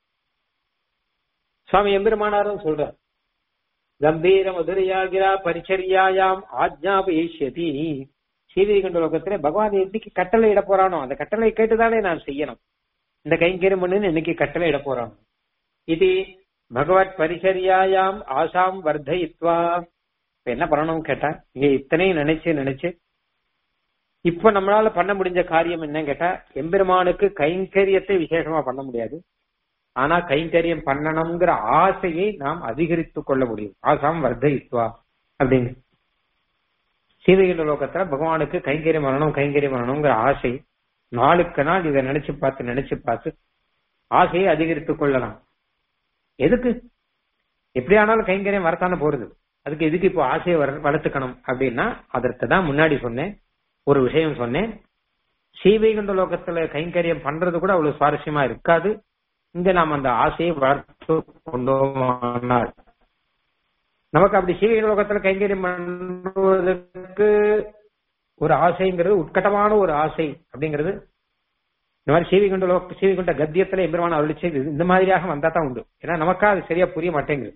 சுவாமி எம்பெருமானாரும் சொல்றார் கம்பீர மதுரையாகிறா பரிச்சரியாயாம் ஆஜ்ஞாபயிஷ்யதி சீதைகண்ட லோகத்திலே பகவான் என்னைக்கு கட்டளை இட போறானோ அந்த கட்டளை கேட்டுதானே நான் செய்யணும் இந்த கைங்கரியம் பண்ணுன்னு இன்னைக்கு கட்டளை இட போறானோ இது பகவத் பரிச்சரியாயாம் ஆசாம் வர்த்தயித்வா இப்ப என்ன பண்ணணும் கேட்டா இங்க இத்தனையும் நினைச்சு நினைச்சு இப்ப நம்மளால பண்ண முடிஞ்ச காரியம் என்ன கேட்டா எம்பெருமானுக்கு கைங்கரியத்தை விசேஷமா பண்ண முடியாது ஆனா கைங்கரியம் பண்ணணுங்கிற ஆசையை நாம் அதிகரித்துக் கொள்ள முடியும் ஆசாம் வர்த்தயித்வா அப்படின்னு சீதைகின்ற லோகத்துல பகவானுக்கு கைங்கரியம் பண்ணணும் கைங்கரியம் பண்ணணுங்கிற ஆசை நாளுக்கு நாள் இதை நினைச்சு பார்த்து நினைச்சு பார்த்து ஆசையை அதிகரித்துக் கொள்ளலாம் எதுக்கு எப்படி ஆனாலும் கைங்கரியம் வரத்தானே போறது அதுக்கு எதுக்கு இப்போ ஆசையை வளர்த்துக்கணும் அப்படின்னா அதற்கு தான் முன்னாடி சொன்னேன் ஒரு விஷயம் சொன்னேன் சீவைகுண்ட லோகத்துல கைங்கரியம் பண்றது கூட அவ்வளவு சுவாரஸ்யமா இருக்காது இங்க நாம் அந்த ஆசையை வளர்த்து கொண்டோமானால் நமக்கு அப்படி சீவைகுண்ட லோகத்துல கைங்கரியம் பண்ணுவதற்கு ஒரு ஆசைங்கிறது உட்கட்டமான ஒரு ஆசை அப்படிங்கிறது இந்த மாதிரி சீவிகுண்ட லோக சீவிகுண்ட கத்தியத்துல எம்பெருமான அருளி செய்து இந்த மாதிரியாக வந்தா தான் உண்டு ஏன்னா நமக்கா அது சரியா புரிய மாட்டேங்குது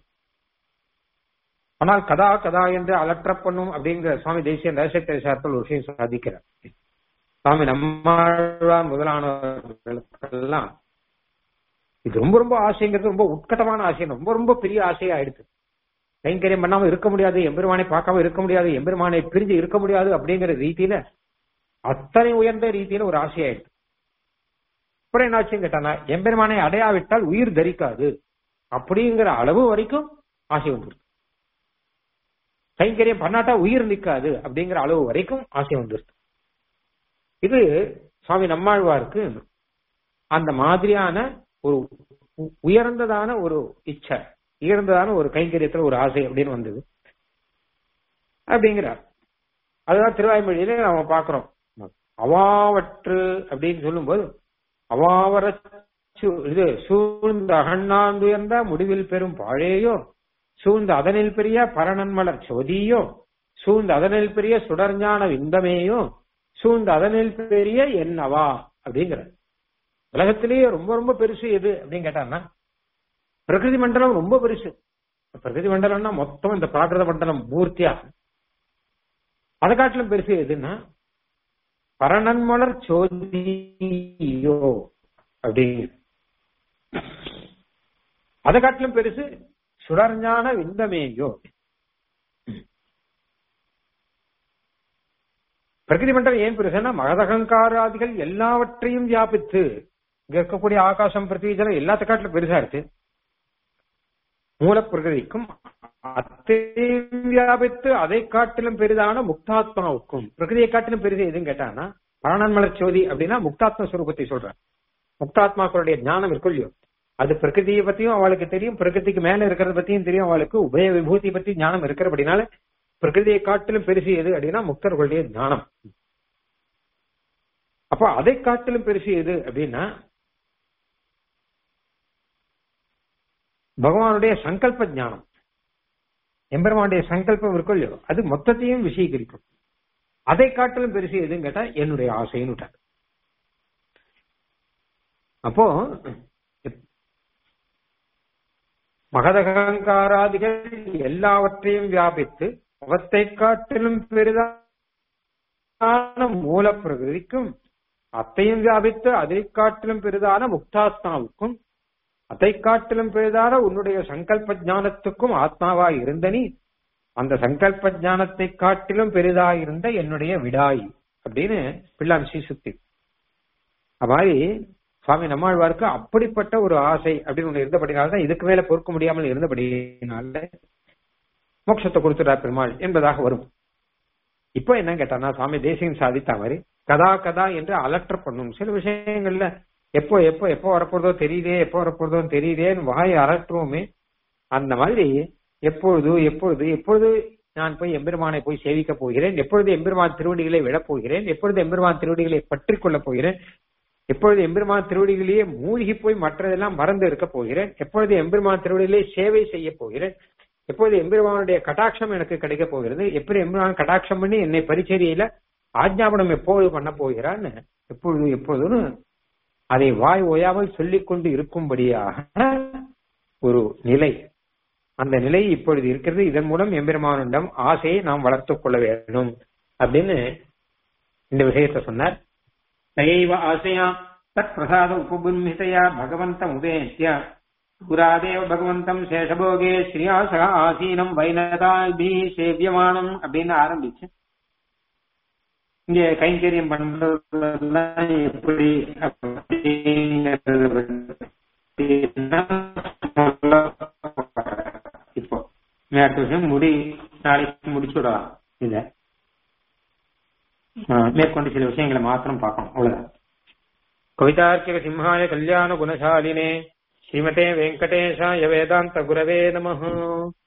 ஆனால் கதா கதா என்று அலற்ற பண்ணும் அப்படிங்கிற சுவாமி தேசிய ரகசிய சாரத்தில் ஒரு விஷயம் சாதிக்கிறார் சுவாமி நம்மாழ்வா முதலானவர்களுக்கெல்லாம் இது ரொம்ப ரொம்ப ஆசைங்கிறது ரொம்ப உட்கட்டமான ஆசை ரொம்ப ரொம்ப பெரிய ஆசையா ஆயிடுது கைங்கரியம் பண்ணாம இருக்க முடியாது எம்பெருமானை பார்க்காம இருக்க முடியாது எம்பெருமானை பிரிஞ்சு இருக்க முடியாது அப்படிங்கிற ரீதியில அத்தனை உயர்ந்த ரீதியில ஒரு ஆசையாயிடுது அப்புறம் என்னாச்சுன்னு கேட்டானா எம்பெருமானை அடையாவிட்டால் உயிர் தரிக்காது அப்படிங்கிற அளவு வரைக்கும் ஆசை வந்துருக்கு கைங்கரியம் பண்ணாட்டா உயிர் நிக்காது அப்படிங்கிற அளவு வரைக்கும் ஆசை வந்துருக்கு இது சுவாமி நம்மாழ்வாருக்கு அந்த மாதிரியான ஒரு உயர்ந்ததான ஒரு இச்சை உயர்ந்ததான ஒரு கைங்கரியத்துல ஒரு ஆசை அப்படின்னு வந்தது அப்படிங்கிறார் அதுதான் திருவாய்மொழியில நம்ம பாக்குறோம் அவாவற்று அப்படின்னு சொல்லும்போது அவாவர இது சூழ்ந்த அகண்ணாந்துயர்ந்த முடிவில் பெறும் பாழேயோ சூழ்ந்த அதனில் பெரிய பரணன்மலர் சோதியோ சூழ்ந்த அதனில் பெரிய சுடர்ஞான விந்தமேயோ சூழ்ந்த அதனில் பெரிய என்னவா அப்படிங்கிற உலகத்திலேயே ரொம்ப ரொம்ப பெருசு எது அப்படின்னு கேட்டான்னா பிரகிருதி மண்டலம் ரொம்ப பெருசு பிரகிருதி மண்டலம்னா மொத்தம் இந்த பிராகிருத மண்டலம் பூர்த்தியா அதை காட்டிலும் பெருசு எதுன்னா பரணன்மலர் சோதியோ அப்படிங்கிற அதை காட்டிலும் பெருசு சுடர்ஞான விந்தமேயோ பிரகிருதி மண்டலம் ஏன் பெருசுன்னா மகதகங்காராதிகள் எல்லாவற்றையும் வியாபித்து இங்க இருக்கக்கூடிய ஆகாசம் பிருத்திவி ஜலம் எல்லாத்த காட்டிலும் பெருசா இருக்கு மூலப்பிரகிருதிக்கும் அத்தையும் வியாபித்து அதை காட்டிலும் பெரிதான முக்தாத்மாவுக்கும் பிரகிருதியை காட்டிலும் பெரிது எதுன்னு கேட்டானா பரணன்மலர் சோதி அப்படின்னா முக்தாத்ம சுரூபத்தை சொல்ற முக்தாத்மாக்களுடைய ஞானம் இருக்கும் இல்லையோ அது பிரகிருதியை பத்தியும் அவளுக்கு தெரியும் பிரகிருதிக்கு மேல இருக்கிறத பத்தியும் தெரியும் அவளுக்கு உபய விபூதி பத்தி ஞானம் இருக்கிறபடினால பிரகிருதியை காட்டிலும் பெருசு எது அப்படின்னா முக்தர்களுடைய ஞானம் அப்போ அதை காட்டிலும் பெருசு எது அப்படின்னா பகவானுடைய சங்கல்ப ஞானம் எம்பெருமானுடைய சங்கல்பம் இருக்கும் இல்லையோ அது மொத்தத்தையும் விஷயீகரிக்கும் அதை காட்டிலும் பெருசு எதுன்னு கேட்டா என்னுடைய ஆசைன்னு விட்டார் அப்போ மகதகங்காராதிகள் எல்லாவற்றையும் வியாபித்து அவத்தை காட்டிலும் பெரிதான மூல பிரகிருதிக்கும் அத்தையும் வியாபித்து அதை காட்டிலும் பெரிதான முக்தாத்மாவுக்கும் அதை காட்டிலும் பெரிதான உன்னுடைய சங்கல்ப ஞானத்துக்கும் ஆத்மாவா இருந்த நீ அந்த சங்கல்ப ஞானத்தை காட்டிலும் பெரிதா இருந்த என்னுடைய விடாய் அப்படின்னு பிள்ளான் ஸ்ரீசுக்தி அது மாதிரி சுவாமி நம்மாழ்வாருக்கு அப்படிப்பட்ட ஒரு ஆசை அப்படின்னு ஒண்ணு இருந்தபடினால்தான் இதுக்கு மேல பொறுக்க முடியாமல் இருந்தபடினால மோட்சத்தை கொடுத்துட்டார் பெருமாள் என்பதாக வரும் இப்போ என்ன கேட்டானா சுவாமி தேசியம் சாதித்த மாதிரி கதா கதா என்று அலற்ற பண்ணும் சில விஷயங்கள்ல எப்போ எப்போ எப்போ வரப்போறதோ தெரியுதே எப்போ வரப்போறதோ தெரியுதேன்னு வாயை அலற்றுவோமே அந்த மாதிரி எப்பொழுது எப்பொழுது எப்பொழுது நான் போய் எம்பெருமானை போய் சேவிக்க போகிறேன் எப்பொழுது எம்பெருமான் திருவடிகளை விழப் போகிறேன் எப்பொழுது எம்பெருமான் திருவடிகளை பற்றி கொள்ளப் போகிறேன் எப்பொழுது எம்பெருமான் திருவடிகளையே மூழ்கி போய் மற்றதெல்லாம் மறந்து இருக்க போகிறேன் எப்பொழுது எம்பெருமான் திருவடியிலே சேவை செய்ய போகிறேன் எப்பொழுது எம்பெருமானுடைய கட்டாட்சம் எனக்கு கிடைக்க போகிறது எப்படி எம்பெருமான் கட்டாட்சம் பண்ணி என்னை பரிச்சரியில ஆஜ்ஞாபனம் எப்பொழுது பண்ண போகிறான்னு எப்பொழுது எப்பொழுதுன்னு அதை வாய் ஓயாமல் சொல்லிக் கொண்டு இருக்கும்படியாக ஒரு நிலை அந்த நிலை இப்பொழுது இருக்கிறது இதன் மூலம் எம்பெருமானிடம் ஆசையை நாம் வளர்த்துக் கொள்ள வேண்டும் அப்படின்னு இந்த விஷயத்தை சொன்னார் தயைவ ஆசையா தத் பிரசாத உபபுன்மிதையா பகவந்தம் உபேத்திய புராதேவ பகவந்தம் சேஷபோகே ஸ்ரீயாசக ஆசீனம் வைனதாபி சேவியமானம் அப்படின்னு ஆரம்பிச்சு இங்க கைங்கரியம் பண்றதுலாம் எப்படி அப்படிங்கறது இப்போ அடுத்த விஷயம் முடி நாளைக்கு முடிச்சு விடலாம் இத மேற்கொண்டு சில விஷயங்களை மாத்திரம் பார்க்கணும் அவ்வளவுதான் கவிதார்க்கிக சிம்ஹாய கல்யாண குணசாலினே ஸ்ரீமதே வெங்கடேஷாய வேதாந்த குரவே நம